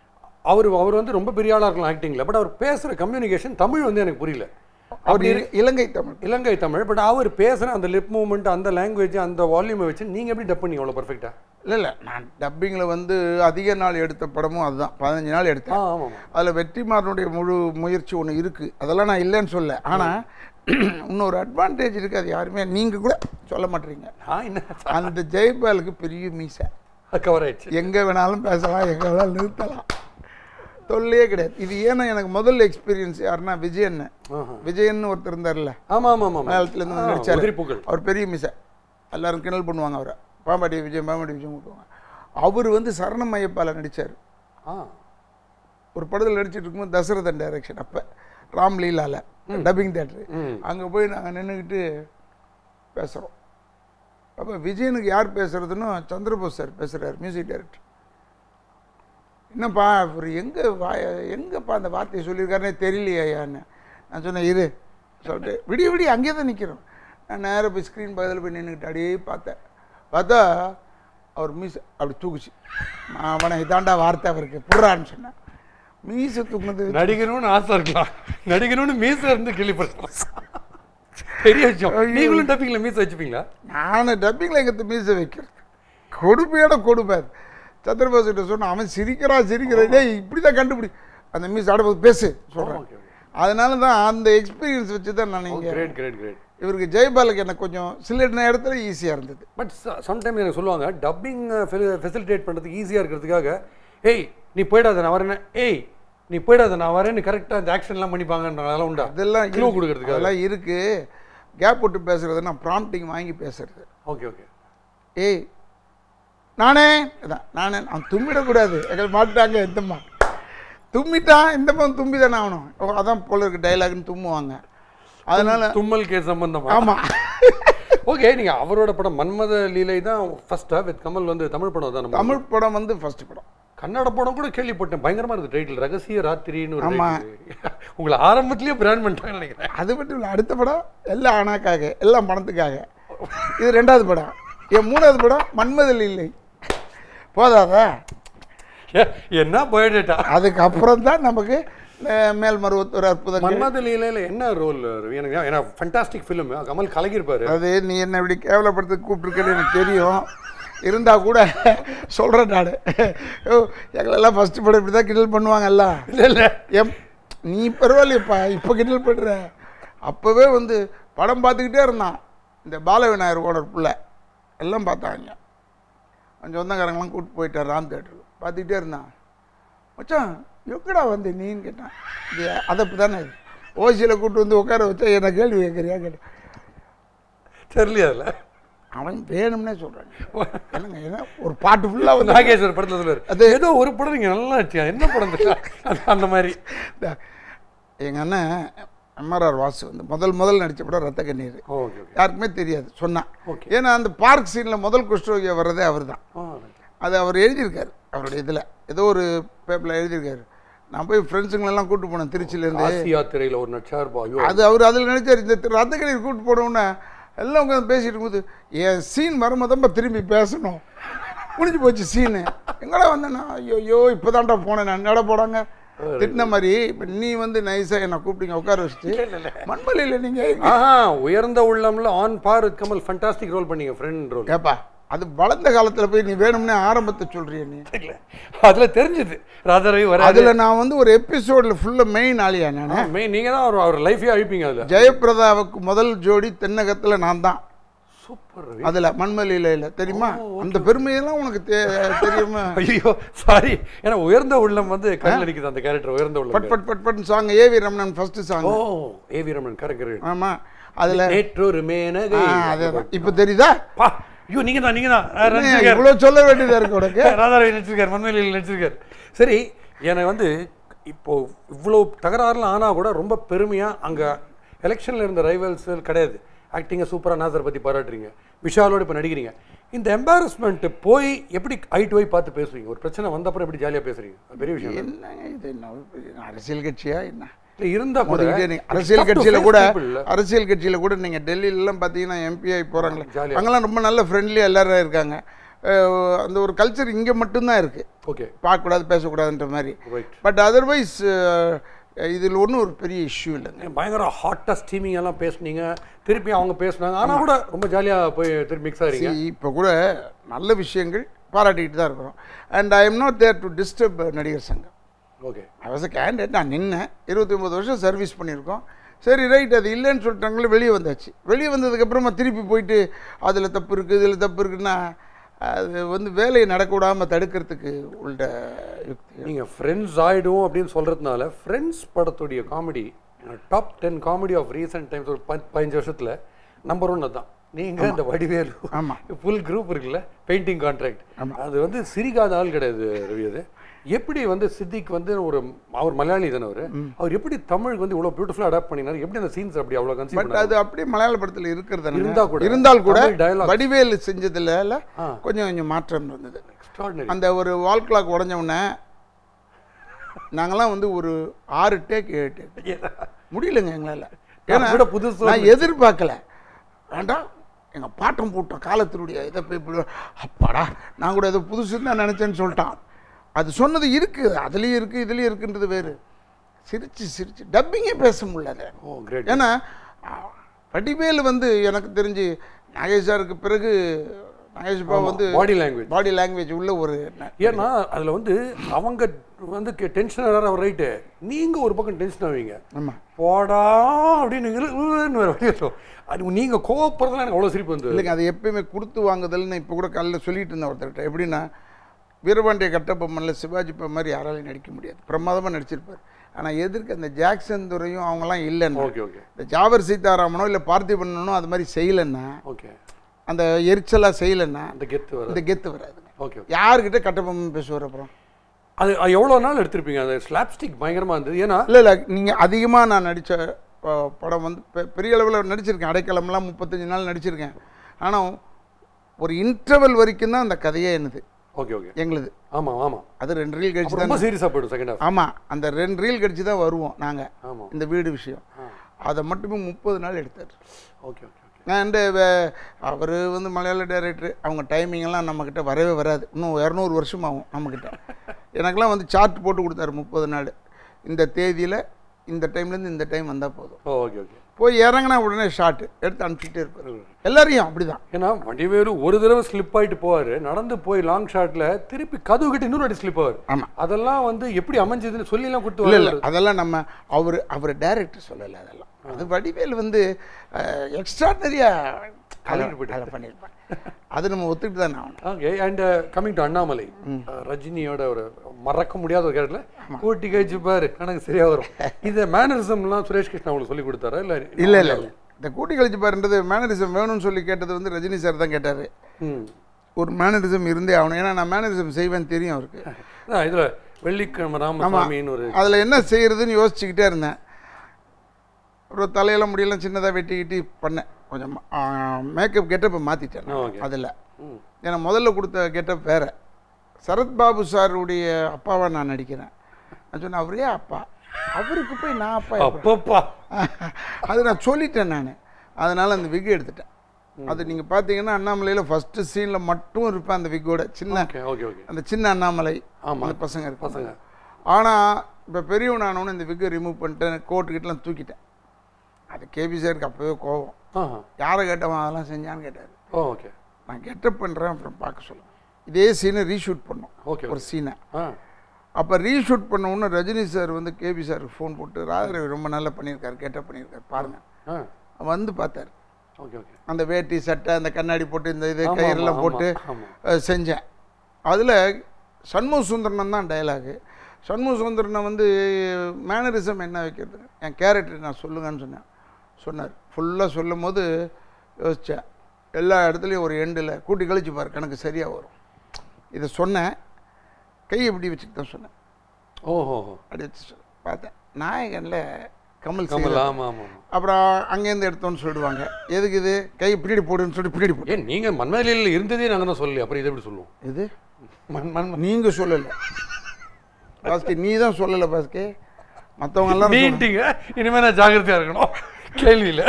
அவர் அவர் வந்து ரொம்ப பெரிய ஆளாக இருக்கலாம் ஆக்டிங்கில் பட் அவர் பேசுகிற கம்யூனிகேஷன் தமிழ் வந்து எனக்கு புரியல அவர் இல- இலங்கை தமிழ் இலங்கை தமிழ் பட் அவர் பேசுகிற அந்த லிப் மூவ்மெண்ட் அந்த லாங்குவேஜ் அந்த வால்யூமை வச்சு நீங்கள் எப்படி டப் பண்ணீங்க அவ்வளோ பர்ஃபெக்டாக இல்லை இல்லை நான் டப்பிங்கில் வந்து அதிக நாள் எடுத்த படமும் அதுதான் பதினஞ்சு நாள் ஆ எடுத்தேன் ஆமாம் அதில் வெற்றிமாறனுடைய முழு முயற்சி ஒன்று இருக்குது அதெல்லாம் நான் இல்லைன்னு சொல்ல ஆனால் இன்னொரு அட்வான்டேஜ் இருக்குது அது யாருமே நீங்கள் கூட சொல்ல மாட்டீங்க நான் என்ன அந்த ஜெயபாலுக்கு பெரிய மீசை கவர் ஆயிடுச்சு எங்கே வேணாலும் பேசலாம் எங்கே வேணாலும் நிறுத்தலாம் தொல்லையே கிடையாது இது ஏன்னா எனக்கு முதல் எக்ஸ்பீரியன்ஸ் யாருன்னா விஜயன் ஆஹா. விஜயன் ஒருத்தர் இருந்தார்ல ஆமாம் ஆமாம் ஆமாம் மலையாளத்துலேருந்து ஆ, நடிச்சார் உதிரி பூக்கள் அவர் பெரிய மிசை எல்லாரும் கிண்டல் பண்ணுவாங்க அவரை பாம்பாட்டி விஜயம் பாம்பாட்டி விஜயம் கூப்பிடுவாங்க அவர் வந்து சரணம் ஐயப்பால நடித்தார் ஆ ஒரு படத்தில் நடிச்சிட்டு இருக்கும்போது தசரதன் டைரக்ஷன் அப்போ ராம்லீலால டப்பிங் தேட்டரு ம் அங்கே போய் நாங்கள் நின்றுக்கிட்டு பேசுகிறோம் அப்போ விஜயனுக்கு யார் பேசுறதுன்னு சந்திரபோஸ் சார் பேசுகிறார் மியூசிக் டைரக்டர் என்னப்பா இவர் எங்கே வா எங்கேப்பா அந்த வார்த்தையை சொல்லியிருக்காருனே தெரியலையான்னு நான் சொன்னேன் இரு சொல்லிட்டு விடிய விடிய அங்கேயே தான் நிற்கிறோம் நான் நேராக போய் ஸ்க்ரீன் பக்கத்தில் போய் நின்றுக்கிட்டு அப்படியே பார்த்தேன் பார்த்தா அவர் மீஸ் அப்படி தூக்குச்சு நான் அவனை இதாண்டா வார்த்தை அவருக்கு புடுறான்னு சொன்னேன் மீசை தூக்குனது நடிகணும்னு ஆசை இருக்கலாம் நடிகணும்னு மீச இருந்து கேள்விப்பட்டோம் பெரிய விஷயம் நீங்களும் டப்பிங்ல மீச வச்சுப்பீங்களா நான் டப்பிங்கில் எங்கே மீசை வைக்கிறது கொடுமையோட கொடுமை அது. சந்திரபாசு கிட்ட சொன்னேன் அவன் சிரிக்கிறான் சிரிக்கிறான் டேய் இப்படி தான் கண்டுபிடி அந்த மீஸ் ஆடும்போது பேசு சொல்கிறேன் ஓகே அதனால தான் அந்த எக்ஸ்பீரியன்ஸ் வச்சு தான் நான் இங்கே கிரேட் கிரேட் கிரேட் இவருக்கு ஜெயபாலுக்கு எனக்கு கொஞ்சம் சில இடத்துல ஈஸியாக இருந்தது பட் சம்டைம்ஸ் எனக்கு சொல்லுவாங்க டப்பிங் ஃபெசிலிட்டேட் பண்ணுறதுக்கு ஈஸியாக இருக்கிறதுக்காக ஏய் நீ போயிடாத நான் வரேன்னு ஏய் நீ போயிடாத நான் வரேன்னு கரெக்டாக அந்த ஆக்ஷன்லாம் பண்ணிப்பாங்கன்றதெல்லாம் உண்டா அதெல்லாம் க்ளூ இருக்கு. கொடுக்கறதுக்காக அதெல்லாம் இருக்கு கேப் விட்டு பேசுறது நான் ப்ராம்ப்டிங் வாங்கி பேசுறது ஓகே ஓகே ஏய் நானே அதான் நானே நான் தும்மிடக்கூடாது எங்களை மாட்டாங்க இந்தம்மா தும்மிட்டான் இந்த பக்கம் தும்பி தானே ஆகணும் ஓ, அதான் போல இருக்கு டைலாக்னு தும்முவாங்க அதனால தும்மல் கேஸ் சம்பந்தமா ஆமாம் ஓகே நீங்க அவரோட படம் மன்மத லீலை தான் ஃபர்ஸ்டா வித் கமல் வந்து தமிழ் படம் தான் நம்ம தமிழ் படம் வந்து ஃபர்ஸ்ட் படம் கன்னட படம் கூட கேள்விப்பட்டேன் பயங்கரமா இருக்கு டைட்டில் ரகசிய ராத்திரின்னு ஒரு ஆமா. title. உங்களை ஆரம்பத்திலேயே பிராண்ட் பண்ணிட்டாங்கன்னு நினைக்கிறேன் அது மட்டும் இல்லை அடுத்த படம் எல்லாம் ஆனாக்காக எல்லாம் பணத்துக்காக இது ரெண்டாவது படம் என் மூணாவது படம் மன்மதில் இல்லை போதாதா ஏ, என்ன பயோடேட்டா அதுக்கப்புறம் தான் நமக்கு அஹ், மேல்மருவத்தூர் அற்புதங்கள் மன்மத லீலையில என்ன ரோல் ரவி எனக்கு ஏன்னா ஃபண்டாஸ்டிக் ஃபிலிம் கமல் கலகிருப்பாரு அது நீ என்ன இப்படி கேவலப்படுத்த கூப்பிட்டுருக்கேன்னு எனக்கு தெரியும் இருந்தால் கூட சொல்கிறேன் நான் எங்களெல்லாம் ஃபஸ்ட்டு படம் இப்படி தான் கிண்டல் பண்ணுவாங்கல்ல இல்ல இல்ல எம் நீ பரவாயில்லையப்பா இப்போ கிண்டல் பண்ணுற அப்போவே வந்து படம் பார்த்துக்கிட்டே இருந்தான் இந்த பாலவிநாயகர் ஓனர் பிள்ளை எல்லாம் பார்த்தாங்க கொஞ்சம் சொந்தக்காரங்களாம் கூப்பிட்டு போயிட்டார் ராம் தேட்டருக்கு பார்த்துக்கிட்டே இருந்தான் மச்சான் எங்கடா வந்து நீன்னு கேட்டான் இது அதப்பு தானே இது ஓசியில் கூப்பிட்டு வந்து உட்கார வச்சா என்ன கேள்வி கேட்குறியா கேட்டேன் தெரியலையா அதுல அவன் வேணும்னே சொல்கிறாங்க என்னங்க என்ன ஒரு பாட்டு ஃபுல்லாக வந்து நாகேஸ்வர் படத்துல சொல்லுவாரு அது- ஏதோ ஒரு படம் நீங்க நல்லா வச்சியா என்ன படம் தெரியுமா? அந்த- அந்த மாதிரி எங்கள் அண்ணன் எம்ஆர்ஆர் வாசு வந்து முதல் முதல் நடித்த படம் ரத்த கண்ணீர் ஓகே ஓகே யாருக்குமே தெரியாது சொன்னான் Okay. ஏன்னா அந்த பார்க் சீனில் முதல் குஷ்டரோகியா வர்றதே அவர் தான் அது அவர் எழுதியிருக்காரு அவருடைய இதில் ஏதோ ஒரு பேப்பரில் எழுதியிருக்காரு நான் போய் ஃப்ரெண்ட்ஸுங்களெல்லாம் கூப்பிட்டு போனேன் திருச்சியிலேருந்து ஆசி யாத்திரையில ஒரு நட்சார் ஐயோ அது அவர் அதில் நினைச்சார் இந்த திரு- ரத்த கண்ணீர் கூப்பிட்டு போனோன்னே எல்லாம் உட்காந்து பேசிட்டு இருக்கும்போது என் சீன் வரும்போது திரும்பி பேசணும் முடிஞ்சு போச்சு சீனு எங்கடா வந்தேன்னா ஐயோ ஐயோ இப்போ தான்டா போனேன் நான் என்னடா போடாங்க திட்டின மாதிரி இப்போ நீ வந்து நைஸாக என்னை கூப்பிட்டீங்க உட்கார வச்சுட்டு மண்மலையில் நீங்கள் ஆஹா உயர்ந்த உள்ளம்ல on par Kamal fantastic role பண்ணீங்க ஃப்ரெண்ட் ரோல் ஏப்பா அது வளர்ந்த காலத்தில் போய் நீ வேணும்னே ஆரம்பத்தை சொல்றிய நீ அதுல தெரிஞ்சது ராதாரவி வராது அதில் நான் வந்து ஒரு எபிசோடில் ஃபுல்லாக மெயின் ஆளியா நான் மெயின் நீங்க தான் அவர் அவர் லைஃபே அழிப்பீங்க அதுல ஜெயபிரதாவுக்கு முதல் ஜோடி தென்னகத்தில் நான் தான் சூப்பர் ரவி அதில் மண்மலையில் தெரியுமா அந்த பெருமையெல்லாம் உனக்கு தெ- தெரியுமா ஐயோ சாரி ஏன்னா உயர்ந்த உள்ளம் வந்து கண்ணில் அடிக்குது அந்த character Uyarndha but Ullam but but but song AV Ramanan first song oh ஏ வீரமன் கரெக்ட் கரெக்ட் ஆமாம் அதில் நேற்றொரு மேனகை அதே தான் இப்போ தெரியுதா பா ஐயோ நீங்க தான் நீங்க தான் நடிச்சிருக்காரு இவ்வளோ சொல்ல வேண்டியதாக இருக்கு உனக்கு ராதாரவி நடிச்சிருக்காரு மண்மையில் நடிச்சிருக்காரு சரி எனக்கு வந்து இப்போ இவ்வளோ தகராறுலாம் ஆனால் கூட ரொம்ப பெருமையாக அங்கே எலெக்ஷனில் இருந்த ரைவல்ஸ் கிடையாது ஆக்டிங்கை சூப்பராக நாசர் பற்றி பாராட்டுறீங்க விஷாலோட இப்போ நடிக்கிறீங்க இந்த எம்பாரஸ்மெண்ட்டு போய் எப்படி ஐ டு ஐ பார்த்து பேசுவீங்க ஒரு பிரச்சனை வந்த அப்புறம் எப்படி ஜாலியாக பேசுறீங்க அது பெரிய விஷயம் இல்ல. என்னங்க இது என்ன ஒரு பெரிய அரசியல் கட்சியா என்ன இல்லை இருந்தால் கூட மோதிக்கிட்டே நீங்க- it's அரசியல் tough to கட்சியில face கூட people இல்ல. அரசியல் கட்சியில கூட நீங்க டெல்லியிலலாம் பார்த்தீங்கன்னா எம்பி ஆகி போறாங்களே ஜாலியா. அங்கெல்லாம் ரொம்ப நல்ல ஃப்ரெண்ட்லியாக எல்லாரும் இருக்காங்க அஹ் அந்த ஒரு கல்ச்சர் இங்கே மட்டும்தான் இருக்கு ஓகே பார்க்கக்கூடாது பேசக்கூடாதுன்ற மாதிரி ரைட் பட் அதர்வைஸ் இதில் ஒன்றும் ஒரு பெரிய இஷ்யூ இல்லைங்க பயங்கர ஹாட்டாக ஸ்டீமிங் எல்லாம் பேசுனீங்க திருப்பி அவங்க பேசுனாங்க ஆனால் கூட ரொம்ப ஜாலியாக போய் திருப்பி மிக்ஸ் ஆகிறீங்க இப்போ கூட நல்ல விஷயங்கள் பாராட்டிக்கிட்டு தான் இருக்கிறோம் and I am not there to disturb Nadigar Sangam okay I was a candidate நான் நின்னேன் இருபத்தி ஒம்பது வருஷம் சர்வீஸ் பண்ணியிருக்கோம் சரி ரைட் அது இல்லைன்னு சொல்லிட்டாங்களே வெளியே வந்தாச்சு வெளியே வந்ததுக்கப்புறமா திருப்பி போயிட்டு அதில் தப்பு இருக்குது இதில் தப்பு இருக்குன்னா அது வந்து வேலையை நடக்க விடாமல் தடுக்கிறதுக்கு உள்ள யுக்தி நீங்கள் ஃப்ரெண்ட்ஸ் ஆயிடும் அப்படின்னு சொல்கிறதுனால ஃப்ரெண்ட்ஸ் படத்துடைய comedy top ten comedy of recent times ஒரு பத்- பதினஞ்சு வருஷத்தில் நம்பர் ஒன் தான் நீங்கள் இந்த வடிவேலு ஆமா. ஃபுல் குரூப் இருக்குல்ல பெயிண்டிங் கான்ட்ராக்ட் அது வந்து சிரிக்காத ஆள் கிடையாது ரவி அது எப்படி வந்து சித்திக் வந்து ஒரு அவர் மலையாளி தானே அவர் அவர் எப்படி தமிழுக்கு வந்து இவ்வளோ பியூட்டிஃபுல்லாக அடாப்ட் பண்ணினார் எப்படி அந்த சீன்ஸ் அப்படி அவ்வளோ கன்சீவ் பட் அது அப்படியே மலையாள படத்தில் இருக்கிறது இருந்தா கூட, இருந்தால் கூட தமிழ் dialogue. வடிவேலு செஞ்சதுல ஆ. கொஞ்சம் கொஞ்சம் மாற்றம் இருந்தது எக்ஸ்ட்ராடினரி அந்த ஒரு வால் கிளாக் உடஞ்ச உடனே நாங்கெல்லாம் வந்து ஒரு ஆறு டேக் ஏழு டேக் முடியலங்க எங்களால் ஏன்னா விட புதுசு நான் எதிர்பார்க்கல வேண்டாம் எங்கள் பாட்டம் போட்ட காலத்தினுடைய இதை போய் இப்படி அப்பாடா நான் கூட ஏதோ புதுசுன்னு நான் நினச்சேன்னு சொல்லிட்டான் அது சொன்னது இருக்குது அதுலேயும் இருக்குது இதுலேயும் இருக்குன்றது வேறு சிரிச்சு சிரிச்சு டப்பிங்கே பேச முடியல ஓ கிரேட் ஏன்னா வடிவேலு வந்து எனக்கு தெரிஞ்சு நாகேஷ் சாருக்கு பிறகு நாகேஷ் பாபு வந்து பாடி லாங்குவேஜ் பாடி லாங்குவேஜ் உள்ள ஒரு ந- ஏன்னா அதில் வந்து அவங்க வந்து டென்ஷன் ஆகிற ஒரு ரைட்டு நீங்கள் ஒரு பக்கம் டென்ஷன் ஆவீங்க ஆமா போடா அப்படின்னு இரு- இருன்னு வேற வழி இருக்கும். அது நீங்கள் கோவப்படுறதுலாம் எனக்கு அவ்வளோ சிரிப்பு வந்து இல்லைங்க அது எப்பயுமே கொடுத்து வாங்குதல்னு இப்போ கூட காலையில் சொல்லிட்டு இருந்தேன் ஒருத்தர்கிட்ட எப்படின்னா வீரபாண்டிய கட்டபொம்மனில் சிவாஜி இப்போ மாதிரி யாராலையும் நடிக்க முடியாது பிரமாதமாக நடிச்சிருப்பார் ஆனால் எதிர்க்க அந்த ஜாக்சன் துறையும் அவங்களாம் இல்லைன்னா ஓகே ஓகே இந்த ஜாவர் சீதாராமனோ இல்லை பார்த்திபனோ அது மாதிரி செய்யலைன்னா ஓகே அந்த எரிச்சலாக செய்யலைன்னா அந்த கெத்து வர இந்த கெத்து வராதுங்க ஓகே ஓகே யார்கிட்ட கட்டபொம்மன் பேசுவார் அப்புறம் அது அது எவ்வளோ நாள் எடுத்திருப்பீங்க அந்த ஸ்லாப்ஸ்டிக் பயங்கரமாக இருந்தது ஏன்னா இல்லை இல்லை நீங்கள் அதிகமாக நான் நடித்த படம் வந்து பெ- பெரிய அளவில் நடிச்சிருக்கேன் அடைக்கலம்லாம் முப்பத்தஞ்சு நாள் நடிச்சிருக்கேன் ஆனால் ஒரு இன்டர்வல் வரைக்கும் தான் அந்த கதையே என்னது ஓகே ஓகே எங்களுது ஆமாம் ஆமாம் அது ரெண்டு ரீல் கழிச்சு தான் ரொம்ப சீரியஸாக போய்டும் செகண்ட் ஹாஃப் ஆமாம் அந்த ரெண்டு ரீல் கழிச்சு தான் வருவோம் நாங்கள் ஆமாம் இந்த வீடு விஷயம் அதை மட்டுமே முப்பது நாள் எடுத்தார் ஓகே ஓகே ஓகே அண்டு அவர் வந்து மலையாள டைரக்டர் அவங்க டைமிங் எல்லாம் நம்மக்கிட்ட வரவே வராது இன்னும் இரநூறு வருஷம் ஆகும் நம்மக்கிட்ட எனக்கெல்லாம் வந்து சார்ட் போட்டு கொடுத்தாரு முப்பது நாள் இந்த தேதியில் இந்த டைம்லேருந்து இந்த டைம் வந்தால் போதும் ஓ ஓகே ஓகே போய் இறங்கினா உடனே ஷாட்டு எடுத்து அனுப்பிச்சிட்டே இருப்பார் எல்லாரையும் அப்படிதான் ஏன்னா வண்டிவேலு ஒரு தடவை ஸ்லிப் ஆயிட்டு போவார் நடந்து போய் லாங் ஷாட்ல திருப்பி கதவு கிட்ட இன்னொரு வாட்டி ஸ்லிப் ஆவார் ஆமா. அதெல்லாம் வந்து எப்படி அமைஞ்சதுன்னு சொல்லிலாம் கொடுத்து இல்லை இல்லை வர்றாரு. அதெல்லாம் நம்ம அவர் அவர் டைரக்டர் சொல்லலை அதெல்லாம் அது வடிவேல் வந்து எக்ஸ்ட்ராடனரியாக கலக்கிட்டு போயிட்டாரு. பண்ணியிருப்பாங்க அது நம்ம ஒத்துக்கிட்டு தான் ஆகணும் okay and coming to Annamalai ah, ரஜினியோட ஒரு மறக்க முடியாத ஒரு கேரக்டர்ல கூட்டி கழிச்சு பாரு கணக்கு சரியா வரும் இந்த மேனரிசம்லாம் சுரேஷ் கிருஷ்ணா உங்களுக்கு சொல்லி கொடுத்தாரா இல்ல இல்லை இல்லை இல்லை இந்த கூட்டி கழிச்சு பாருன்றது மேனரிசம் வேணும்னு சொல்லி கேட்டது வந்து ரஜினி சார் தான் கேட்டார் ம் ஒரு மேனரிசம் இருந்தே ஆகணும் ஏன்னா நான் மேனரிசம் செய்வேன்னு தெரியும் அவருக்கு அதான் இதுல வெள்ளிக்கிழமை ராமசாமின்னு ஒரு அதில் என்ன செய்யறதுன்னு யோசிச்சுக்கிட்டே இருந்தேன் ஒரு தலையெல்லாம் முடியெல்லாம் சின்னதாக வெட்டிக்கிட்டு பண்ணேன் கொஞ்சம் மேக்கப் கெட்டப்பை மாற்றிட்டேன் ஓகே அதில் ம் ஏன்னா முதல்ல கொடுத்த கெட்டப் வேற சரத்பாபு சாருடைய அப்பாவை நான் நடிக்கிறேன் நான் சொன்னேன் அவரே அப்பா அவருக்கு போய் நான் அப்பா எப்படி? அப்பப்பா அது நான் சொல்லிட்டேன் நான் அதனால் அந்த விக் எடுத்துட்டேன் அது நீங்கள் பார்த்தீங்கன்னா அண்ணாமலையில் ஃபஸ்ட்டு சீனில் மட்டும் இருப்பேன் அந்த விக்கோட சின்ன ஓகே ஓகே ஓகே அந்த சின்ன அண்ணாமலை ஆமா. அந்த பசங்க இருப்பாங்க பசங்க ஆனால் இப்போ பெரியவன் ஆனவனு இந்த விக்கை ரிமூவ் பண்ணிட்டு கோட்டு கிட்டலாம் தூக்கிட்டேன் அது கேபி சாருக்கு அப்போவே கோவம் ஆஹா யாரை கேட்டவன் அதெல்லாம் செஞ்சான்னு கேட்டார் ஓ ஓகே நான் கெட்டப் பண்ணுறேன் அப்புறம் பார்க்க சொல்லுவேன் இதே சீனை ரீஷூட் பண்ணோம் ஓகே ஒரு சீனை ஆ அப்போ ரீஷூட் பண்ண உடனே ரஜினி சார் வந்து கேபி சாருக்கு ஃபோன் போட்டு ராஜரவி ரொம்ப நல்லா பண்ணியிருக்காரு கெட்டப் பண்ணியிருக்காரு பாருங்க ஆ வந்து பார்த்தாரு ஓகே ஓகே அந்த வேட்டி சட்டை அந்த கண்ணாடி போட்டு இந்த இது ஆமா, கயிறெல்லாம் ஆமா, போட்டு ஆமா. அஹ், செஞ்சேன் அதில் சண்முக சுந்தரன் தான் டைலாகு சண்முக சுந்தரனை வந்து மேனரிசம் என்ன வைக்கிறது என் கேரக்டர் நான் சொல்லுங்கன்னு சொன்னேன் சொன்னார் ஃபுல்லாக சொல்லும் போது யோசித்தேன் எல்லா இடத்துலையும் ஒரு எண்டில் கூட்டி கழிச்சு பாரு கணக்கு சரியாக வரும் இதை சொன்னேன் கை இப்படி வச்சுட்டு தான் சொன்னேன் ஓஹோ அப்படி வச்சு சொன்னேன். பார்த்தேன் நாயகனில் கமல் கமல் செய்யறாரு. ஆமா ஆமா ஆமா. அப்புறம் அங்கேருந்து எடுத்தோன்னு சொல்லிடுவாங்க எதுக்கு இது கை பின்னாடி போடுன்னு சொல்லி பின்னாடி போடு ஏன் நீங்க மன்மதிலில் இருந்ததே நாங்க தான் சொல்லி அப்புறம் இதை எப்படி சொல்லுவோம் இது மண் மண் நீங்க சொல்லல பாஸ்கே நீ தான் சொல்லல பாஸ்கே மற்றவங்க எல்லாம் சொல்றாங்க. நீட்டிங்க இனிமே நான் ஜாகிரதையா இருக்கணும் கேள்வியில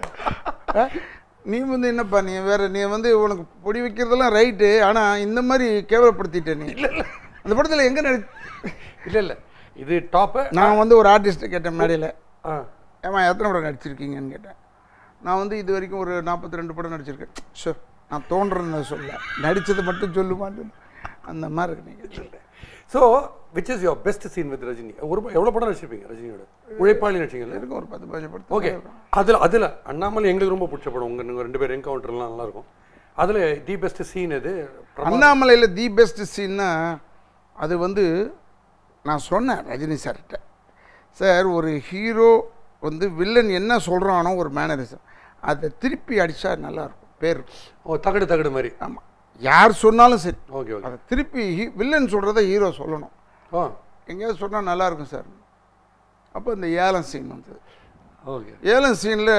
ஆ? நீ வந்து என்னப்பா நீ வேற நீ வந்து உனக்கு பொடி வைக்கிறதெல்லாம் ரைட்டு ஆனா இந்த மாதிரி கேவலப்படுத்திட்ட நீ அந்த படத்துல எங்க நடி இல்ல இல்ல இது டாப்பு நான் வந்து ஒரு ஆர்டிஸ்ட்டை கேட்டேன் மேடையில் ஆ ஏமா எத்தனை படம் நடிச்சிருக்கீங்கன்னு கேட்டேன் நான் வந்து இது வரைக்கும் ஒரு நாற்பத்தி ரெண்டு படம் நடிச்சிருக்கேன் ஷோ நான் தோன்றேன்னு சொல்ல நடிச்சதை மட்டும் சொல்லு மாட்டேன் அந்த மாதிரி இருக்கு நீங்கள் so which is your best scene with Rajini ஒரு எவ்வளோ படம் நடிச்சிருப்பீங்க ரஜினியோட உழைப்பாளி நடிச்சிங்கல்ல இருக்கும் ஒரு பத்து பதினஞ்சு படத்தில் ஓகே அதில் அதில் அண்ணாமலை எங்களுக்கு ரொம்ப பிடிச்ச படம் உங்கள் நீங்கள் ரெண்டு பேர் என்கவுண்டர்லாம் நல்லா இருக்கும் அதில் தி பெஸ்ட் சீன் எது பிரமா- அண்ணாமலையில் தி பெஸ்ட் சீன்னா அது வந்து நான் சொன்னேன் ரஜினி சார்கிட்ட சார் ஒரு ஹீரோ வந்து வில்லன் என்ன சொல்கிறானோ ஒரு மேனரிசம் அதை திருப்பி அடித்தா நல்லாயிருக்கும் பேர் ஓ தகடு தகடு மாதிரி ஆமாம் யார் சொன்னாலும் சரி ஓகே ஓகே அதை திருப்பி ஹீ வில்லன் சொல்கிறத ஹீரோ சொல்லணும் ஓ எங்கேயாவது சொன்னால் நல்லாயிருக்கும் சார் அப்போ இந்த ஏலம் சீன் வந்தது ஓகே ஏலம் சீனில்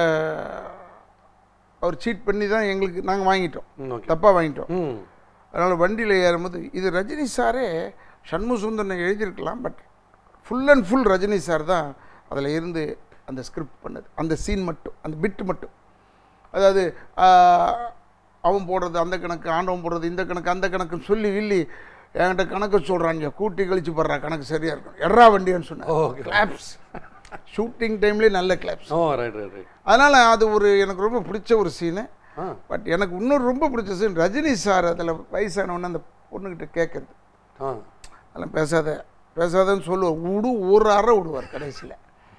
அவர் சீட் பண்ணி தான் எங்களுக்கு நாங்கள் வாங்கிட்டோம் ம் ஓகே தப்பாக வாங்கிட்டோம் ம் அதனால் வண்டியில் ஏறும்போது இது ரஜினி சாரே சண்முக சுந்தரனை எழுதியிருக்கலாம் but full and full Rajini sir தான் அதில் இருந்து அந்த ஸ்கிரிப்ட் பண்ணது அந்த சீன் மட்டும் அந்த பிட்டு மட்டும் அதாவது ஆஹ், அவன் போடுறது அந்த கணக்கு ஆண்டவன் போடுறது இந்த கணக்கு அந்த கணக்குன்னு சொல்லி இல்லி என்கிட்ட கணக்கு சொல்கிறாங்க கூட்டி கழிச்சு போடுறா கணக்கு சரியாக இருக்கும் எட்ரா வண்டின்னு சொன்னேன் ஓகே கிளாப்ஸ் ஷூட்டிங் டைம்லேயே நல்ல claps oh right right right அதனால் அது ஒரு எனக்கு ரொம்ப பிடிச்ச ஒரு சீனு ஆ பட் எனக்கு இன்னொரு ரொம்ப பிடிச்ச சீன் ரஜினி சார் அதில் வயசானவொன்னே அந்த பொண்ணுக்கிட்ட கேட்குறது ஆ அதெல்லாம் பேசாத பேசாதன்னு சொல்லுவார் விடு ஒரு அறை விடுவார் கடைசியில்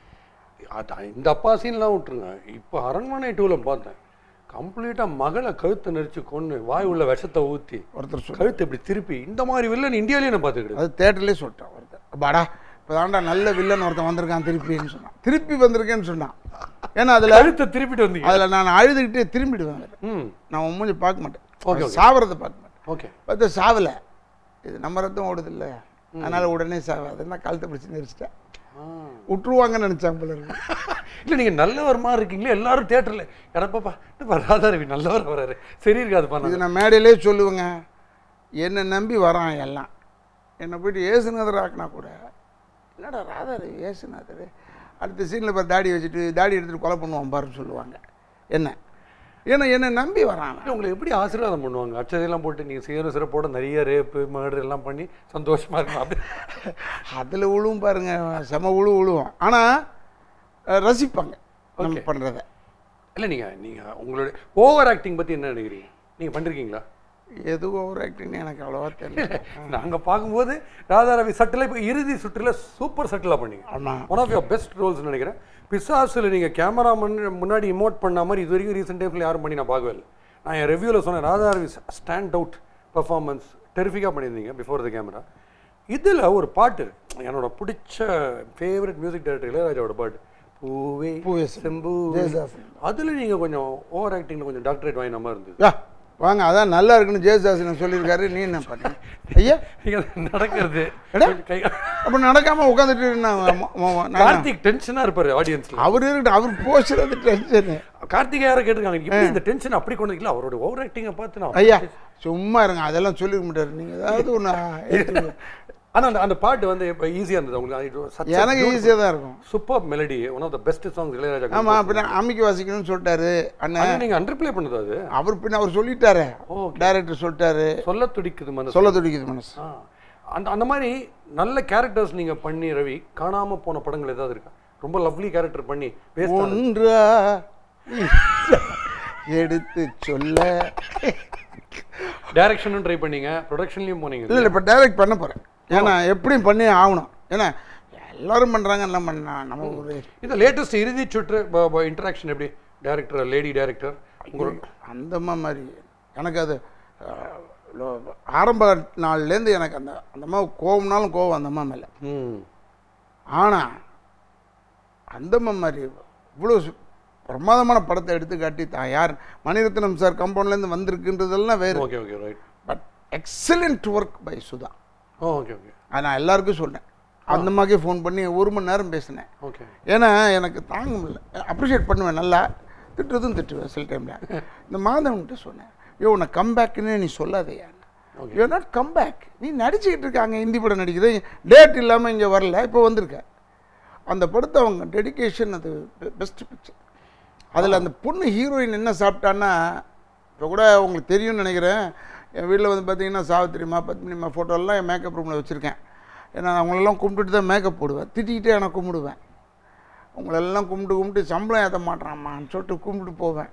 அதான் இந்த அப்பா சீன்லாம் விட்டுருங்க இப்போ அரண்மனை டூவில் பார்த்தேன் கம்ப்ளீட்டாக மகளை கழுத்தை நெரிச்சு கொண்டு வாய் உள்ள விஷத்தை ஊற்றி ஒருத்தர் சொல் கழுத்தை இப்படி திருப்பி இந்த மாதிரி வில்லன் இந்தியாவிலேயே நான் பார்த்துக்கிட்டு அது தேட்டர்லேயே சொல்லிட்டான் ஒருத்தர் பாடா இப்போ தாண்டா நல்ல வில்லன் ஒருத்தன் வந்திருக்கான் திருப்பின்னு சொன்னான் திருப்பி வந்திருக்கேன்னு சொன்னான் ஏன்னா அதில் கழுத்தை திருப்பிட்டு வந்தீங்க அதில் நான் அழுதுகிட்டே திரும்பிடுவேன் வேற. ம் நான் உன் மூஞ்சி பார்க்க மாட்டேன் Okay, அவன் சாவறதை பார்க்க மாட்டேன் ஓகே பார்த்து சாவலை இது நம்ம ரத்தம் ஓடுது இல்லை அதனால் உடனே சாவாது நான் கழுத்தை பிடிச்சி நெரிச்சிட்டேன் விட்டுருவாங்கன்னு நினச்சாங்க போல இருக்கு இல்லை நீங்கள் நல்லவர் மாதிரி இருக்கீங்களே எல்லாரும் தேட்டரில் எனப்பாப்பா என்னப்பா ராதாரவி நல்லவர் வராரு சரி இருக்காது பண்ண இது நான் மேடையிலே சொல்லுவேங்க என்னை நம்பி வரான் எல்லாம் என்னை போயிட்டு ஏசுநாதர் ஆக்கினா கூட என்னடா ராதாரவி ஏசுநாதர் அடுத்த சீனில் பாரு தாடி வச்சுட்டு தாடி எடுத்துட்டு கொலை பண்ணுவான் பாருன்னு சொல்லுவாங்க என்ன ஏன்னா என்னை நம்பி வரான் அவன். உங்களை எப்படி ஆசீர்வாதம் பண்ணுவாங்க அச்சதையெல்லாம் போட்டு நீங்கள் சீர சிறப்போட நிறைய ரேப்பு மர்டர் எல்லாம் பண்ணி சந்தோஷமா இருக்கும் அப்படி அதில் விழுவும் பாருங்க செம உழு விழுவோம் ஆனால் ரசிப்பாங்க நம்ம Okay. பண்ணுறத இல்லை நீங்கள் நீங்கள் உங்களுடைய ஓவர் ஆக்டிங் பற்றி என்ன நினைக்கிறீங்க நீங்கள் பண்ணிருக்கீங்களா எது ஓவர் ஆக்டிங்னு எனக்கு அவ்வளோவா தெரியல நாங்கள் பார்க்கும்போது ராதாரவி சட்டில் இப்போ இறுதி சுற்றில் சூப்பர் சட்டிலாக பண்ணீங்க ஆமாம் one of your best roles நினைக்கிறேன் பிசாசில் நீங்கள் கேமரா முன்னாடி இமோட் பண்ண மாதிரி இது வரைக்கும் ரீசெண்ட் டைம்ல யாரும் பண்ணி நான் பார்க்கவே இல்லை நான் என் ரிவ்யூவில் சொன்னேன் ராதாரவி ஸ்டாண்ட் அவுட் பர்ஃபார்மன்ஸ் டெரிஃபிக்காக பண்ணியிருந்தீங்க பிஃபோர் த கேமரா இதில் ஒரு பாட்டு இருக்கு. என்னோட பிடிச்ச ஃபேவரட் மியூசிக் டைரக்டர் இளையராஜாவோட பாட்டு பூவே பூவே செம்பு ஜெயதாசன். அதில் நீங்கள் கொஞ்சம் ஓவர் ஆக்டிங்கில் கொஞ்சம் டாக்டரேட் வாங்கி நம்ம இருந்தது யா வாங்க அதான் நல்லா இருக்குன்னு ஜெயதாசன் சொல்லியிருக்காரு நீ என்ன பண்ண ஐயா நீங்க நடக்கிறது எடா. கை- அப்போ நடக்காம உட்காந்துட்டு நான் ம- ம- நான் கார்த்திக் டென்ஷனாக இருப்பார் ஆடியன்ஸில் அவர் இருக்கட்டும் அவர் போச்சுறது டென்ஷனு கார்த்திகை யாரை கேட்டிருக்காங்க இப்படி இந்த டென்ஷன் அப்படி கொண்டு வரீங்களா அவரோட ஓவர் ஆக்டிங்கை பார்த்து நான் ஐயா சும்மா இருங்க அதெல்லாம் சொல்லிக்க மாட்டாரு நீங்கள் ஏதாவது ஒன்று ஆனா அந்த அந்த பாட்டு வந்து இப்போ ஈஸியாக இருந்தது உங்களுக்கு எனக்கு ஈஸியாக தான் இருக்கும் super melody one of the best songs Ilaiyaraaja ஆமாம் அப்படி அமைக்க வாசிக்கணும்னு சொல்லிட்டாரு அண்ணன் அது நீங்க அண்டர்ப்ளே பண்ணது அது அவர் பின்ன அவர் சொல்லிட்டாரு Okay. டைரக்டர் சொல்லிட்டாரு சொல்ல துடிக்குது மனசு சொல்ல துடிக்குது மனசு ஆ. அந்த அந்த மாதிரி நல்ல கேரக்டர்ஸ் நீங்க பண்ணி ரவி காணாம போன படங்கள் ஏதாவது இருக்கா ரொம்ப லவ்லி கேரக்டர் பண்ணி வேஸ்ட் ஒன்றா எடுத்து சொல்ல டைரக்ஷனும் ட்ரை பண்ணீங்க ப்ரொடக்ஷன்லயும் போனீங்க இல்லை இல்லை இப்போ டைரக்ட் பண்ண போகிறேன் ஏன்னா எப்படியும் பண்ணி ஆகணும் ஏன்னா எல்லாரும் பண்ணுறாங்க எல்லாம் பண்ணா நம்ம ஒரு இந்த லேட்டஸ்ட் இறுதி சுற்று இன்டராக்ஷன் எப்படி டைரக்டர் லேடி டைரக்டர் உங்களோட அந்த அம்மா மாதிரி எனக்கு அது அஹ், லோ- ஆரம்ப நாள்லேருந்து எனக்கு அந்த அந்த அம்மா கோவம்னாலும் கோவம் அந்த அம்மா மேலே ம் ஆனால் அந்த அம்மா மாதிரி இவ்வளோ சு- பிரமாதமான படத்தை எடுத்து காட்டி தான் யார் மணிரத்னம் சார் கம்பவுண்ட்லேருந்து வந்திருக்குன்றதெல்லாம் வேறு okay okay right but excellent work by Sudha okay okay அது நான் எல்லாருக்கும் சொன்னேன் அந்த மாதிரியே ஃபோன் பண்ணி ஒரு மணி நேரம் பேசினேன் ஓகே ஏன்னா எனக்கு தாங்க முடியல அப்ரிஷியேட் பண்ணுவேன் நல்லா திட்டுறதும் திட்டுவேன் சில டைமில் இந்த மாதவன்கிட்ட சொன்னேன் யோ உன்னை கம்பேக்குன்னு நீ சொல்லாதையா Okay. யூ நாட் கம்பேக் நீ நடிச்சுக்கிட்டு இருக்காங்க ஹிந்தி படம் நடிக்குது டேட் இல்லாமல் இங்கே வரல இப்போ வந்திருக்க அந்த படத்தை அவங்க டெடிகேஷன் அது பெஸ்ட் பிக்சர் அதில் அந்த பொண்ணு ஹீரோயின் என்ன சாப்பிட்டான்னா இப்போ கூட உங்களுக்கு தெரியும்னு நினைக்கிறேன் என் வீட்டில் வந்து பார்த்தீங்கன்னா சாவித்திரிமா பத்மினிமா ஃபோட்டோலாம் என் மேக்கப் ரூமில் வச்சுருக்கேன் ஏன்னா அவங்களெல்லாம் கும்பிட்டுட்டு தான் மேக்கப் போடுவேன் திட்டிக்கிட்டே நான் கும்பிடுவேன் உங்களெல்லாம் கும்பிட்டு கும்பிட்டு சம்பளம் ஏற்ற மாட்டேறாம்மான்னு சொல்லிட்டு கும்பிட்டு போவேன்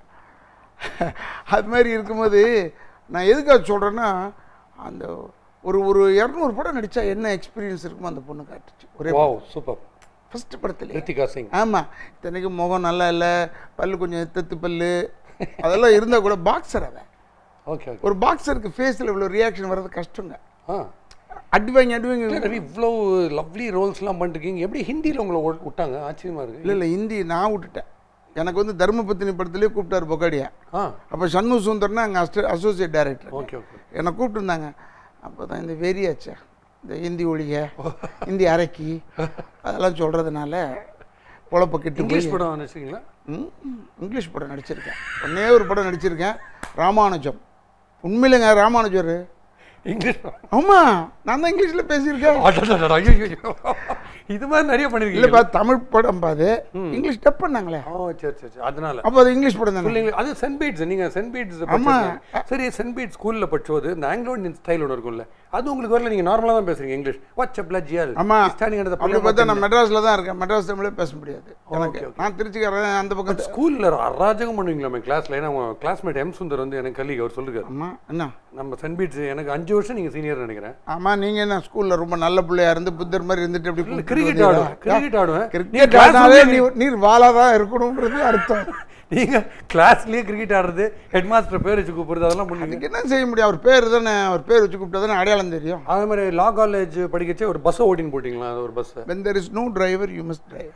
அது மாதிரி இருக்கும்போது நான் எதுக்காக சொல்கிறேன்னா அந்த ஒரு ஒரு இரநூறு படம் நடித்தா என்ன எக்ஸ்பீரியன்ஸ் இருக்குமோ அந்த பொண்ணு காட்டுச்சு ஒரே வாவ் சூப்பர் ஃபஸ்ட்டு படத்துல ரித்திகா சிங் ஆமாம் இத்தனைக்கும் முகம் நல்லா இல்லை பல்லு கொஞ்சம் எத்தத்து பல்லு அதெல்லாம் இருந்தால் கூட பாக்ஸர் அவன் ஓகே ஓகே ஒரு பாக்ஸருக்கு ஃபேஸில் இவ்வளோ ரியாக்ஷன் வர்றது கஷ்டங்க ஆ அடி வாங்கி அடி வாங்கி இல்ல ரவி இவ்வளோ லவ்லி ரோல்ஸ்லாம் பண்ணிருக்கீங்க எப்படி ஹிந்தியில் உங்களை ஓ- விட்டாங்க ஆச்சரியமா இருக்கு இல்லை இல்லை ஹிந்தி நான் விட்டுட்டேன் எனக்கு வந்து தர்மபத்தினி படத்துலேயே கூப்பிட்டாரு பொக்காடியா ஆ அப்போ சண்மு சுந்தர்னா அங்கே அஸ்ட அசோசியேட் டைரக்டர் ஓகே ஓகே என்னை கூப்பிட்டுருந்தாங்க அப்போ தான் இந்த வெறியாச்சே இந்த ஹிந்தி ஒழிக ஹிந்தி அரக்கி அதெல்லாம் சொல்கிறதுனால பொழப்ப கெட்டு போய் இங்கிலீஷ் படம் நினச்சிங்களா ம், ம், இங்கிலீஷ் படம் நடிச்சிருக்கேன் ஒன்னே ஒரு படம் நடிச்சிருக்கேன் ராமானுஜம் உண்மையிலங்க ராமானுஜர் இங்கிலீஷ் படம் ஆமாம் நான் தான் இங்கிலீஷில் பேசியிருக்கேன் அடடடடா, ஐயையோ. இது மாதிரி நிறைய பண்ணிருக்கீங்க இல்லைப்பா தமிழ் படம் பாது இங்கிலீஷ் டப் பண்ணாங்களே ஓ சரி சரி சரி அதனால அப்போ அது இங்கிலீஷ் படம் தானே Full English. அது சென்ட் பீட்ஸ் நீங்க சென்ட் பீட்ஸ் ஆமா. சரி சென்ட் பீட் ஸ்கூல்ல படிச்சோது இந்த ஆங்கிலோ இந்தியன் ஸ்டைல் ஒன்று இருக்கும்ல அது உங்களுக்கு வரல நீங்க நார்மலா தான் பேசுறீங்க இங்கிலீஷ் வாட்ச் அப் லஜியல் ஆமா ஸ்டாண்டிங் அட் அப்படி பார்த்தா நான் மெட்ராஸில் தான் இருக்கேன் மெட்ராஸ் தமிழே பேச முடியாது எனக்கு okay. நான் திருச்சிக்காரன் அந்த பக்கம் ஸ்கூல்ல அராஜகம் பண்ணுவீங்களா கிளாஸ்ல ஏன்னா உங்க கிளாஸ்மேட் எம் சுந்தர் வந்து எனக்கு கல்வி அவர் சொல்லிருக்காரு ஆமா என்ன நம்ம சென்ட் பீட்ஸ் எனக்கு அஞ்சு வருஷம் நீங்க சீனியர் நினைக்கிறேன் ஆமா நீங்க என்ன ஸ்கூல்ல ரொம்ப நல்ல பிள்ளையா இருந்து புத்தர் மாதிரி இருந்துட்டு அப்படி கூப்பிட்டு கிரிக்கெட் வந்தீங்களா? ஆடுவேன் கிரிக்கெட் ஆடுவேன் நீங்க கிரிக்கெட் class ஆடினாலே room நீ நீர் வாழா தான் இருக்கணும்ன்றது அர்த்தம் நீங்க கிளாஸ்லயே கிரிக்கெட் ஆடுறது ஹெட் மாஸ்டர் பேர் வச்சு கூப்பிடுறது அதெல்லாம் பண்ணுவீங்க அதுக்கு என்ன செய்ய முடியும் அவர் பேர் தானே அவர் பேர் வச்சு கூப்பிட்டா தானே அடையாளம் தெரியும் அதே மாதிரி லா காலேஜ் படிக்கச்சே ஒரு பஸ்ஸை ஓட்டின்னு போட்டிங்களா அது ஒரு bus when there is no driver you must drive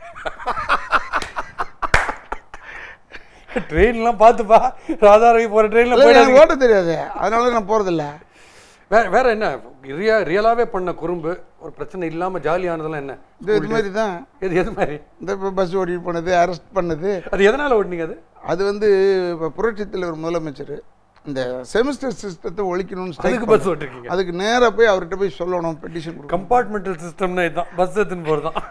ட்ரெயின்லாம் பார்த்துப்பா ராதாரவி போற ட்ரெயின்ல இல்ல, போயிடாதீங்க எனக்கு ஓட்ட தெரியாது அதனால நான் போறதில்ல வேற வேற என்ன ரியா ரியலாவே பண்ண குறும்பு ஒரு பிரச்சனை இல்லாம ஜாலியானதெல்லாம் என்ன இது இது மாதிரி தான் எது எது மாதிரி இந்த பஸ் ஓட்டிட்டு போனது அரெஸ்ட் பண்ணது அது எதனால ஓட்டினீங்க அது அது வந்து இப்போ புரட்சி தலைவர் முதலமைச்சர் இந்த செமிஸ்டர் சிஸ்டத்தை ஒழிக்கணும்னு strike அதுக்கு பஸ் ஓட்டிருக்கீங்க அதுக்கு நேரா போய் அவர்கிட்ட போய் சொல்லணும் பெட்டிஷன் கொடுக்கணும் கம்பார்ட்மெண்டல் சிஸ்டம்னா இதுதான் பஸ் எடுத்துன்னு போகிறது தான்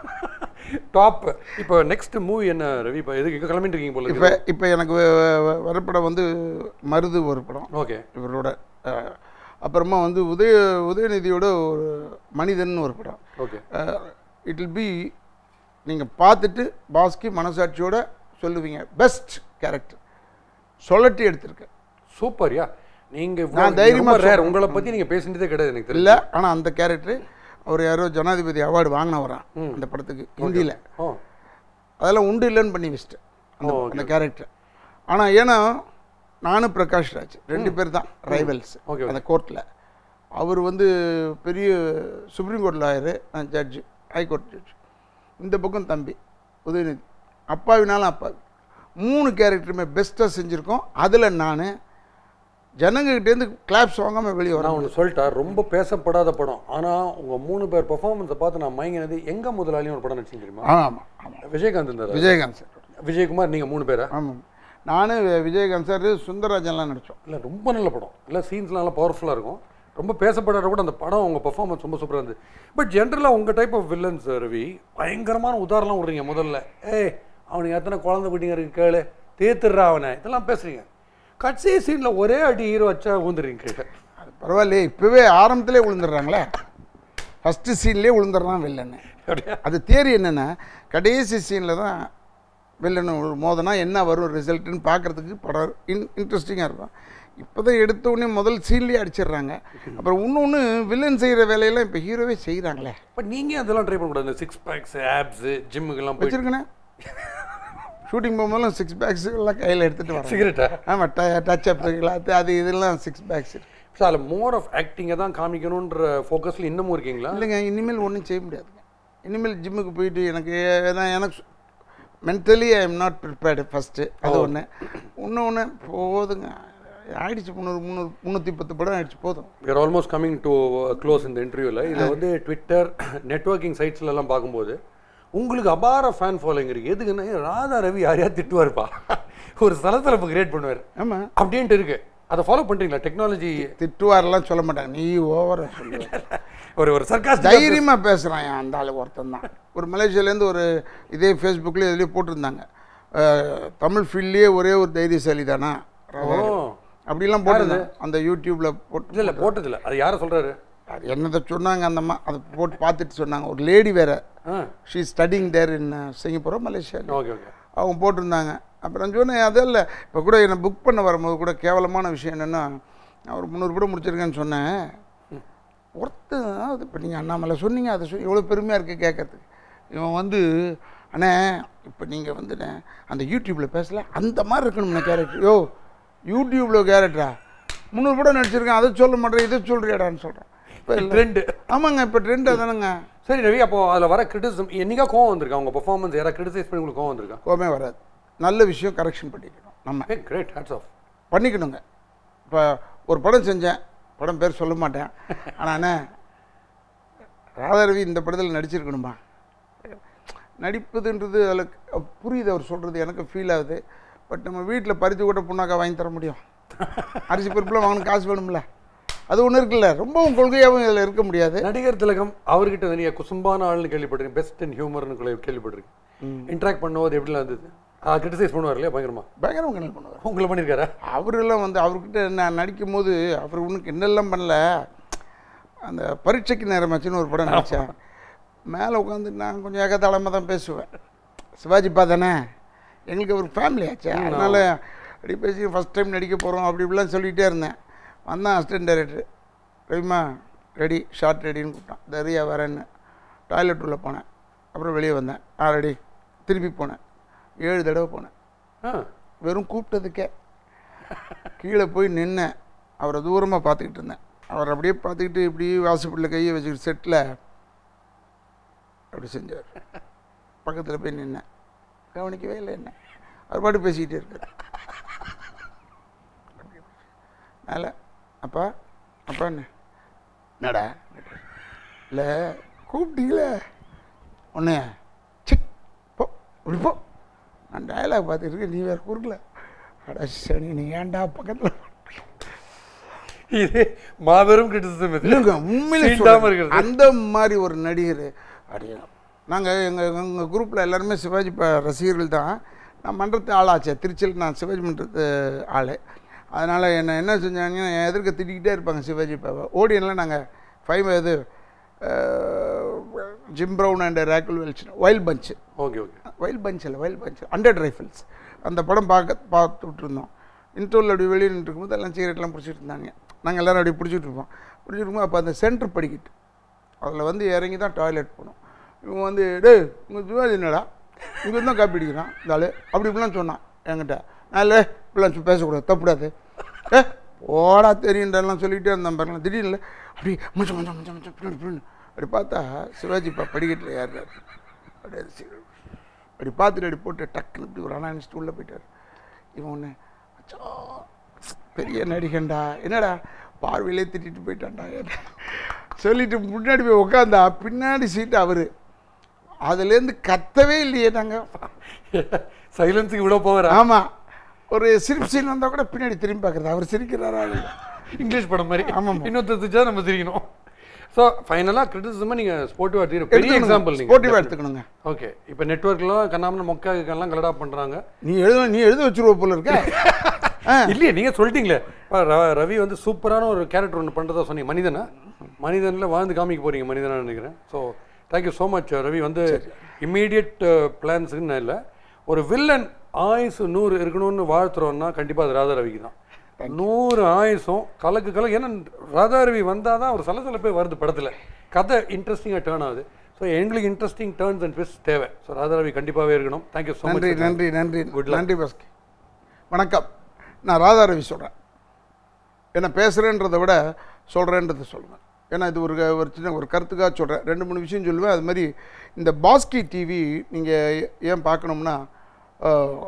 டாப் இப்போ நெக்ஸ்ட் மூவி என்ன ரவி இப்போ எதுக்கு எங்கே கிளம்பிட்டு இருக்கீங்க போல இப்போ இப்போ எனக்கு வ- வ- வரப்படம் வந்து மருது ஒரு படம் ஓகே இவரோட அஹ், அப்புறமா வந்து உதய உதயநிதியோட ஒரு மனிதன் ஒரு படம் ஓகே இட் வில் பி நீங்கள் பார்த்துட்டு பாஸ்கி மனசாட்சியோட சொல்லுவீங்க பெஸ்ட் கேரக்டர் சொல்லட்டி எடுத்திருக்கேன் சூப்பர்யா நீங்க நான் தைரியமா ரேர் உங்களை பத்தி நீங்க பேசினதே கிடையாது எனக்கு தெரியும் இல்லை ஆனால் அந்த கேரக்டர் அவர் யாரோ ஜனாதிபதி அவார்டு வாங்கினவரான் அந்த படத்துக்கு ஹிந்தியில் ஓ அதெல்லாம் உண்டு இல்லைன்னு பண்ணி வச்சிட்டேன் அந்த ஓ, okay. அந்த கேரக்டர் ஆனால் ஏன்னா நானும் பிரகாஷ் ராஜ் ரெண்டு பேர் தான் ரைவல்ஸ் Okay, அந்த கோர்ட்டில் அவர் வந்து பெரிய சுப்ரீம் கோர்ட் லாயரு நான் ஜட்ஜு ஹைகோர்ட் ஜட்ஜ் இந்த பக்கம் தம்பி உதயநிதி அப்பாவினாலும் அப்பாவி மூணு கேரக்டருமே பெஸ்ட்டாக செஞ்சுருக்கோம் அதில் நான் ஜனங்ககிட்டேருந்து கிளாப்ஸ் வாங்காமல் வெளியே நான் வரேன் ஒன்று சொல்லிட்டா ரொம்ப பேசப்படாத படம் ஆனா உங்க மூணு பேர் பெர்ஃபார்மன்ஸை பார்த்து நான் மயங்கினது எங்க முதலாளியும் ஒரு படம் நடிச்சிங்க தெரியுமா ஆமாம் ஆமாம் விஜயகாந்த் இருந்தார் விஜயகாந்த் சார் விஜயகுமார் நீங்க மூணு பேரா ஆமாம் நானும் விஜயகாந்த் சார் சுந்தரராஜன்லாம் நடித்தோம் இல்ல ரொம்ப நல்ல படம் இல்லை சீன்ஸ்லாம் நல்லா பவர்ஃபுல்லாக இருக்கும் ரொம்ப பேசப்படாத கூட அந்த படம் உங்க பெர்ஃபார்மன்ஸ் ரொம்ப சூப்பராக இருந்தது பட் ஜென்ரலாக உங்க டைப் ஆஃப் வில்லன்ஸ் ரவி பயங்கரமான உதாரணம் விடுறீங்க முதல்ல ஏய் அவனுக்கு எத்தனை குழந்தை குட்டிங்க இருக்கு கேளு தேத்துடுறா அவனை இதெல்லாம் பேசுறீங்க கட்சி சீனில் ஒரே அடி ஹீரோ வச்சா ஊந்துறீங்க அது பரவாயில்லையே இப்போவே ஆரம்பத்திலே விழுந்துடுறாங்களே ஃபஸ்ட்டு சீன்லேயே விழுந்துடுறான் வில்லன்னு அப்படியா அது தேரி என்னென்னா கடைசி சீனில் தான் வில்லன் ஒரு மோதனா என்ன வரும் ரிசல்ட்டுன்னு பார்க்குறதுக்கு படம் இன் இன்ட்ரெஸ்டிங்காக இருக்கும் இப்போ தான் எடுத்த உடனே முதல் சீன்லேயே அடிச்சிடுறாங்க அப்புறம் இன்னொன்று வில்லன் செய்கிற வேலையெல்லாம் இப்போ ஹீரோவே செய்கிறாங்களே பட் நீங்க அதெல்லாம் ட்ரை பண்ணக்கூடாது இந்த சிக்ஸ் பேக்ஸ் ஆப்ஸ் ஜிம்முக்கெல்லாம் போய் வச்சுருக்கேனே ஷூட்டிங் போகும்போதெல்லாம் சிக்ஸ் பேக்ஸ் எல்லாம் கையில் எடுத்துகிட்டு வரேன் சிகரெட்டா ஆமாம் ட டச் அப் அது அது இதெல்லாம் சிக்ஸ் பேக்ஸ் ஸோ அதில் மோர் ஆஃப் ஆக்டிங்கை தான் காமிக்கணுன்ற ஃபோக்கஸில் இன்னமும் இருக்கீங்களா இல்லைங்க இனிமேல் ஒன்றும் செய்ய முடியாதுங்க இனிமேல் ஜிம்முக்கு போயிட்டு எனக்கு ஏன்னா எனக்கு mentally I am not prepared first அது ஒன்று இன்னொன்று போதுங்க ஆயிடுச்சு முந்நூறு முந்நூறு முந்நூற்றி பத்து படம் ஆயிடுச்சு போதும் we are almost coming to close இந்த இன்டர்வியூவில் இதில் வந்து ட்விட்டர் நெட்வொர்க்கிங் சைட்ஸ்லலாம் பார்க்கும்போது உங்களுக்கு அபார ஃபேன் ஃபாலோயிங் இருக்குது எதுக்குன்னா "ஏய், ராதா ரவி யாரையா திட்டுவாருப்பா ஒரு சலசலப்பு கிரியேட் பண்ணுவார் ஆமாம் அப்படின்ட்டு இருக்கு அதை ஃபாலோ பண்ணுறீங்களா டெக்னாலஜி திட்டுவாரெல்லாம் சொல்ல மாட்டாங்க நீ ஓவராக சொல்லுவேன் ஒரு ஒரு சர்க்காஸ் தைரியமாக பேசுகிறான் அந்த ஆள் ஒருத்தன் தான் ஒரு மலேசியாலேருந்து ஒரு இதே ஃபேஸ்புக்கில் இதுலேயே போட்டிருந்தாங்க அஹ், தமிழ் ஃபீல்ட்லேயே ஒரே ஒரு தைரியசாலி தானா ஓ அப்படிலாம் போட்டிருந்தாங்க அந்த யூடியூப்பில் போட்டு இல்லை இல்லை போட்டதில்ல அது யாரை சொல்கிறாரு அது என்னதை சொன்னாங்க அந்த அம்மா அதை போட்டு பார்த்துட்டு சொன்னாங்க ஒரு லேடி வேற ah she studying there in சிங்கப்பூரோ மலேசியா ஓகே ஓகே அவங்க போட்டிருந்தாங்க அப்புறம் சொன்னேன் அதே இல்லை இப்போ கூட என்னை புக் பண்ண வரும்போது கூட கேவலமான விஷயம் என்னென்னா நான் ஒரு முந்நூறு கூட முடிச்சிருக்கேன்னு சொன்னேன் ஒருத்தன் அது இப்போ நீங்கள் அண்ணாமலை சொன்னீங்க அதை சொல்லி எவ்வளோ பெருமையாக இருக்குது கேட்கறதுக்கு இவன் வந்து அண்ணே இப்போ நீங்கள் வந்துண்ணே அந்த யூடியூப்பில் பேசல அந்த மாதிரி இருக்கணும்ண்ணே கேரக்டர் யோ யூடியூப்பில் கேரக்டரா முந்நூறு கூட நடிச்சிருக்கேன் அதை சொல்ல மாட்டேன் இதை சொல்கிறியாடான்னு சொல்கிறேன் இப்போ ட்ரெண்டு ஆமாங்க இப்போ ட்ரெண்ட் அதானங்க சரி ரவி அப்போ அதில் வர கிரிட்டிசம் என்னைக்கா கோவம் வந்திருக்கா உங்கள் பெர்ஃபார்மன்ஸ் யாராவது கிரிட்டிசைஸ் பண்ணி உங்களுக்கு கோவம் வந்திருக்கா கோபமே வராது நல்ல விஷயம் கரெக்ஷன் பண்ணிக்கணும் நம்ம ஏ கிரேட் ஹேட்ஸ் ஆஃப் பண்ணிக்கணுங்க இப்போ ஒரு படம் செஞ்சேன் படம் பேர் சொல்ல மாட்டேன் ஆனால் அண்ணே ராதாரவி இந்த படத்தில் நடிச்சிருக்கணுமா நடிப்பதுன்றது அதில் புரியுது அவர் சொல்கிறது எனக்கு ஃபீல் ஆகுது பட் நம்ம வீட்டில் பருத்தி கூட புண்ணாக்கா வாங்கி தர முடியும் அரிசி பருப்புலாம் வாங்கணும் காசு வேணும்ல அது ஒன்று இருக்குல்ல ரொம்பவும் கொள்கையாகவும் இதில் இருக்க முடியாது நடிகர் திலகம் அவர்கிட்ட நிறைய குசும்பான ஆள்னு கேள்விப்பட்டிருக்கேன் பெஸ்ட் இன் ஹியூமர்னு கேள்விப்பட்டிருக்கேன் இன்ட்ராக்ட் பண்ணும்போது எப்படிலாம் இருந்தது கிரிட்டிசைஸ் பண்ணுவார் இல்லையா பயங்கரமா பயங்கரம் கிண்டல் பண்ணுவார் உங்களை பண்ணியிருக்காரா அவரெல்லாம் வந்து அவர்கிட்ட நான் நடிக்கும் போது அவர் ஒன்றும் கிண்டல்லாம் பண்ணல அந்த பரீட்சைக்கு நேரமாச்சுன்னு ஒரு படம் நடித்தேன் மேலே உட்காந்து நான் கொஞ்சம் ஏகத்தாளமாக தான் பேசுவேன் சிவாஜி தானே எங்களுக்கு ஒரு ஃபேமிலி ஆச்சு அதனால் அப்படி பேசி ஃபஸ்ட் டைம் நடிக்க போகிறோம் அப்படி இப்படிலாம் சொல்லிகிட்டே இருந்தேன் வந்தான் அசிஸ்டன்ட் டைரக்டர் ரெடிமா ரெடி ஷார்ட் ரெடின்னு கூப்பிட்டான் தரியா வரேன்னு டாய்லெட் உள்ளே போனேன் அப்புறம் வெளியே வந்தேன் ஆ ரெடி திருப்பி போனேன் ஏழு தடவை போனேன் ஆ வெறும் கூப்பிட்டதுக்கே கீழே போய் நின்னேன் அவரை தூரமாக பார்த்துக்கிட்டு இருந்தேன் அவர் அப்படியே பார்த்துக்கிட்டு இப்படி வாசப்படியில் கையை வச்சுக்கிட்டு செட்டில் அப்படி செஞ்சார் பக்கத்தில் போய் நின்னேன் கவனிக்கவே இல்லை என்ன அவர் பாட்டு பேசிக்கிட்டே இருக்கார் மேலே அப்பா அப்பா என்ன என்னடா இல்லை கூப்பிட்டீங்களே ஒன்று சிக் போ இப்படி போ நான் டயலாக் பார்த்துட்டு இருக்கேன் நீ வேறு குறுக்கல அட சனி நீ ஏன்டா பக்கத்தில் இது மாபெரும் கிரிட்டிசிசம் இது இல்லைங்க உண்மையிலே சீண்டாம சொல்றேன். இருக்கிறது. அந்த மாதிரி ஒரு நடிகர் அப்படியே நாங்கள் எங்கள் எங்கள் குரூப்பில் எல்லாருமே சிவாஜி ப ரசிகர்கள் தான் நான் மன்றத்து ஆளாச்சே திருச்சியில் நான் சிவாஜி மன்றத்து ஆள் அதனால் என்ன என்ன செஞ்சாங்கன்னா என் எதிர்க்க திட்டிக்கிட்டே இருப்பாங்க சிவாஜி பாபா ஓடியெல்லாம் நாங்கள் ஃபைவ் இது Jim Brown and Raquel Welch Wild Bunch okay okay Wild Bunch இல்லை வைல்ட் பஞ்ச் ஹண்ட்ரட் ரைஃபிள்ஸ் அந்த படம் பார்க்க பார்த்துட்டு இருந்தோம் இன்டர்வல் அப்படி வெளியே நின்று இருக்கும்போது எல்லாம் சிகரெட்லாம் பிடிச்சிட்டு இருந்தாங்க நாங்கள் எல்லோரும் அப்படி பிடிச்சிட்டு இருப்போம் பிடிச்சிட்டு இருக்கும்போது அப்போ அந்த சென்டர் படிக்கிட்டு அதில் வந்து இறங்கி தான் டாய்லெட் போனோம் இவன் வந்து டேய் உங்கள் சிவாஜி என்னடா இங்கே தான் காப்பி அடிக்கிறான் இந்த ஆளு அப்படி இப்படிலாம் சொன்னான் என்கிட்ட நான் இல்லை இப்படிலாம் சொ- பேசக்கூடாது தப்புடாது ஏ ஓடா தெரியுன்றெல்லாம் சொல்லிக்கிட்டே இருந்தான் பாருங்க திடீர்னு அப்படி மச்சம் மச்சம் மச்சம் மச்சம் பின்னாடி பின்னாடி அப்படி பார்த்தா சிவாஜிப்பா படிக்கட்டில் ஏறுறாரு அப்படியே சி- அப்படி பார்த்துட்டு அப்படி போட்டு டக்குன்னு இப்படி ஒரு அனானிஸ்ட் உள்ளே போயிட்டார் இவன் ஒன்று பெரிய நடிகன்டா என்னடா பார்வையிலே திட்டிட்டு போயிட்டான்டா சொல்லிட்டு முன்னாடி போய் உட்காந்தா பின்னாடி சீட்டு அவர் அதுலேருந்து கத்தவே இல்லையே நாங்கள் சைலன்ஸுக்கு விட போகிறா ஆமாம் ஒரு சிரிப்பு சீன் வந்தால் கூட பின்னாடி திரும்பி பார்க்குறது அவர் சிரிக்கிறாரா இல்லையா? இங்கிலீஷ் படம் மாதிரி ஆமாமா. இன்னொருத்தர் திரிச்சா நம்ம சிரிக்கணும் ஸோ ஃபைனலாக கிரிட்டிசிசமாக நீங்கள் ஸ்போர்ட்டிவாக தீரும் பெரிய எக்ஸாம்பிள் நீங்கள் ஸ்போர்ட்டிவாக எடுத்துக்கணுங்க ஓகே இப்போ நெட்ஒர்க்லாம் கண்ணாமன மொக்காக்கெல்லாம் கலடா பண்ணுறாங்க நீ எழுத நீ எழுத வச்சுருவ போல இருக்க ஆ இல்லையே நீங்கள் சொல்லிட்டீங்களே இப்ப ர- ரவி வந்து சூப்பரான ஒரு கேரக்டர் ஒன்று பண்ணுறதா சொன்னீங்க மனிதனா மனிதனில் வாழ்ந்து காமிக்க போகிறீங்க மனிதனா நினைக்கிறேன் so thank you so much Ravi வந்து இம்மீடியட் பிளான்ஸுன்னு இல்லை ஒரு வில்லன் ஆயுசு நூறு இருக்கணும்னு வாழ்த்துறோம்னா கண்டிப்பாக அது ராதா ரவிக்கு தான் நூறு ஆயுசும் கலக்கு கலக்கு ஏன்னா ராதா ரவி வந்தால் தான் ஒரு சலசலப்பே வருது படத்தில் கதை இன்ட்ரெஸ்டிங்காக டேர்ன் ஆகுது ஸோ எங்களுக்கு இன்ட்ரெஸ்டிங் டேர்ன்ஸ் அண்ட் ட்விஸ்ட் தேவை ஸோ ராதா ரவி கண்டிப்பாகவே இருக்கணும் தேங்க்யூ ஸோ நன்றி மச் நன்றி நன்றி Good luck. நன்றி பஸ்கி வணக்கம் நான் ராதா ரவி சொல்கிறேன் என்ன பேசுகிறேன்றதை விட சொல்கிறேன்றதை சொல்லுவேன் ஏன்னா இது ஒரு க- ஒரு சின்ன ஒரு கருத்துக்காக சொல்கிறேன் ரெண்டு மூணு விஷயம் சொல்லுவேன் அது மாதிரி இந்த பாஸ்கி டிவி நீங்கள் ஏன் பார்க்கணும்னா ஆஹ்,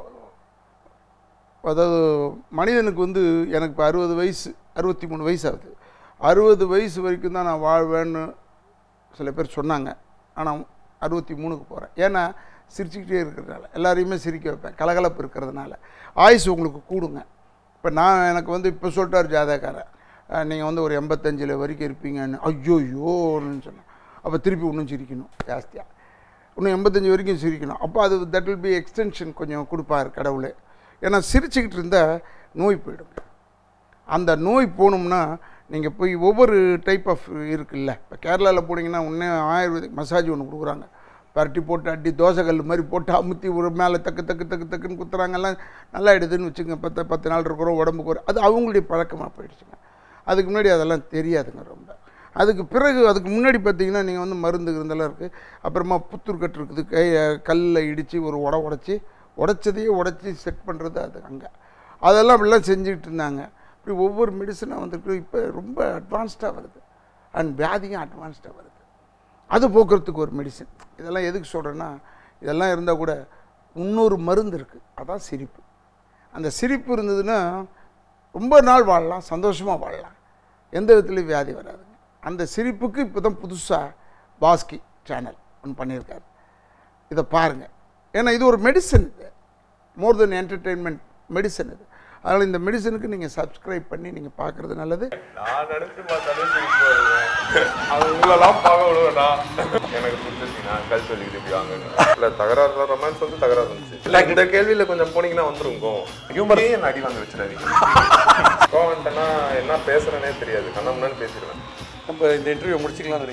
அதாவது மனிதனுக்கு வந்து எனக்கு இப்போ அறுபது வயசு அறுபத்தி மூணு வயசு ஆகுது அறுபது வயசு வரைக்கும் தான் நான் வாழ்வேன்னு சில பேர் சொன்னாங்க ஆனால் அறுபத்தி மூணுக்கு போகிறேன் ஏன்னா சிரிச்சுக்கிட்டே இருக்கிறதுனால எல்லாரையுமே சிரிக்க வைப்பேன் கலகலப்பு இருக்கிறதுனால ஆயுசு உங்களுக்கு கூடுங்க இப்போ நான் எனக்கு வந்து இப்போ சொல்லிட்டார் ஜாதகாரன் நீங்கள் வந்து ஒரு எண்பத்தஞ்சில் வரைக்கும் இருப்பீங்கன்னு ஐயோயோன்னு சொன்னேன் அப்போ திருப்பி இன்னும் சிரிக்கணும் ஜாஸ்தியாக இன்னும் எண்பத்தஞ்சு வரைக்கும் சிரிக்கணும் அப்போ அது தட் வில் பி எக்ஸ்டென்ஷன் கொஞ்சம் கொடுப்பார் கடவுளே ஏன்னா சிரிச்சுக்கிட்டு இருந்தால் நோய் போயிடும் அந்த நோய் போகணும்னா நீங்கள் போய் ஒவ்வொரு டைப் ஆஃப் இருக்குல்ல இப்போ கேரளாவில் போனீங்கன்னா உடனே ஆயுர்வேதிக் மசாஜ் ஒன்று கொடுக்குறாங்க பரட்டி போட்டு அடி தோசைக்கல் மாதிரி போட்டு அமுத்தி ஒரு மேலே தக்கு தக்கு தக்கு தக்குன்னு குத்துறாங்கலாம் நல்லா ஆயிடுதுன்னு வச்சுங்க பத்து பத்து நாள் இருக்கிறோம் உடம்புக்கு ஒரு அது அவங்களுடைய பழக்கமாக போயிடுச்சுங்க அதுக்கு முன்னாடி அதெல்லாம் தெரியாதுங்க ரொம்ப அதுக்கு பிறகு அதுக்கு முன்னாடி பார்த்தீங்கன்னா நீங்கள் வந்து மருந்து இருந்தெல்லாம் இருக்குது அப்புறமா புத்தூர் கட்டு இருக்குது கை கல்லில் இடித்து ஒரு உட உடச்சி உடச்சதையே உடச்சி செட் பண்ணுறது அது அங்கே அதெல்லாம் அப்படிலாம் செஞ்சுக்கிட்டு இருந்தாங்க இப்படி ஒவ்வொரு மெடிசனாக வந்துருக்கு இப்போ ரொம்ப அட்வான்ஸ்டாக வருது அண்ட் வியாதியும் அட்வான்ஸ்டாக வருது அது போக்குறதுக்கு ஒரு மெடிசன் இதெல்லாம் எதுக்கு சொல்கிறேன்னா இதெல்லாம் இருந்தால் கூட இன்னொரு மருந்து இருக்குது அதான் சிரிப்பு அந்த சிரிப்பு இருந்ததுன்னா ரொம்ப நாள் வாழலாம் சந்தோஷமாக வாழலாம் எந்த விதத்துலையும் வியாதி வராதுங்க அந்த சிரிப்புக்கு இப்போ தான் புதுசாக பாஸ்கி சேனல் ஒன்று பண்ணியிருக்காரு இதை பாருங்கள் ஏன்னா இது ஒரு மெடிசன் இது மோர் தென் என்டர்டெயின்மெண்ட் மெடிசன் இது அதனால் இந்த மெடிசனுக்கு நீங்கள் சப்ஸ்கிரைப் பண்ணி நீங்கள் பார்க்குறது நல்லது நான் நினைச்சு பார்த்தாலே சிரிப்பு வருங்க அது உங்களெல்லாம் பார்க்க விடுவேடா எனக்கு பிடிச்சிருச்சுன்னா கல் சொல்லிக்கிட்டு இப்படி வாங்க இல்ல தகராறு ரொமான்ஸ் வந்து தகராறு வந்துச்சு இல்ல இந்த கேள்வியில கொஞ்சம் போனீங்கன்னா வந்துரும் கோவம் ஹியூமரே என்ன அடி வாங்க வச்சிடாதீங்க கோவம்ட்டனா என்ன பேசுறேனே தெரியாது கண்ணா முன்னாடி பேசிடுவேன் நம்ம இந்த இன்டர்வியூ முடிச்சுக்கலாம்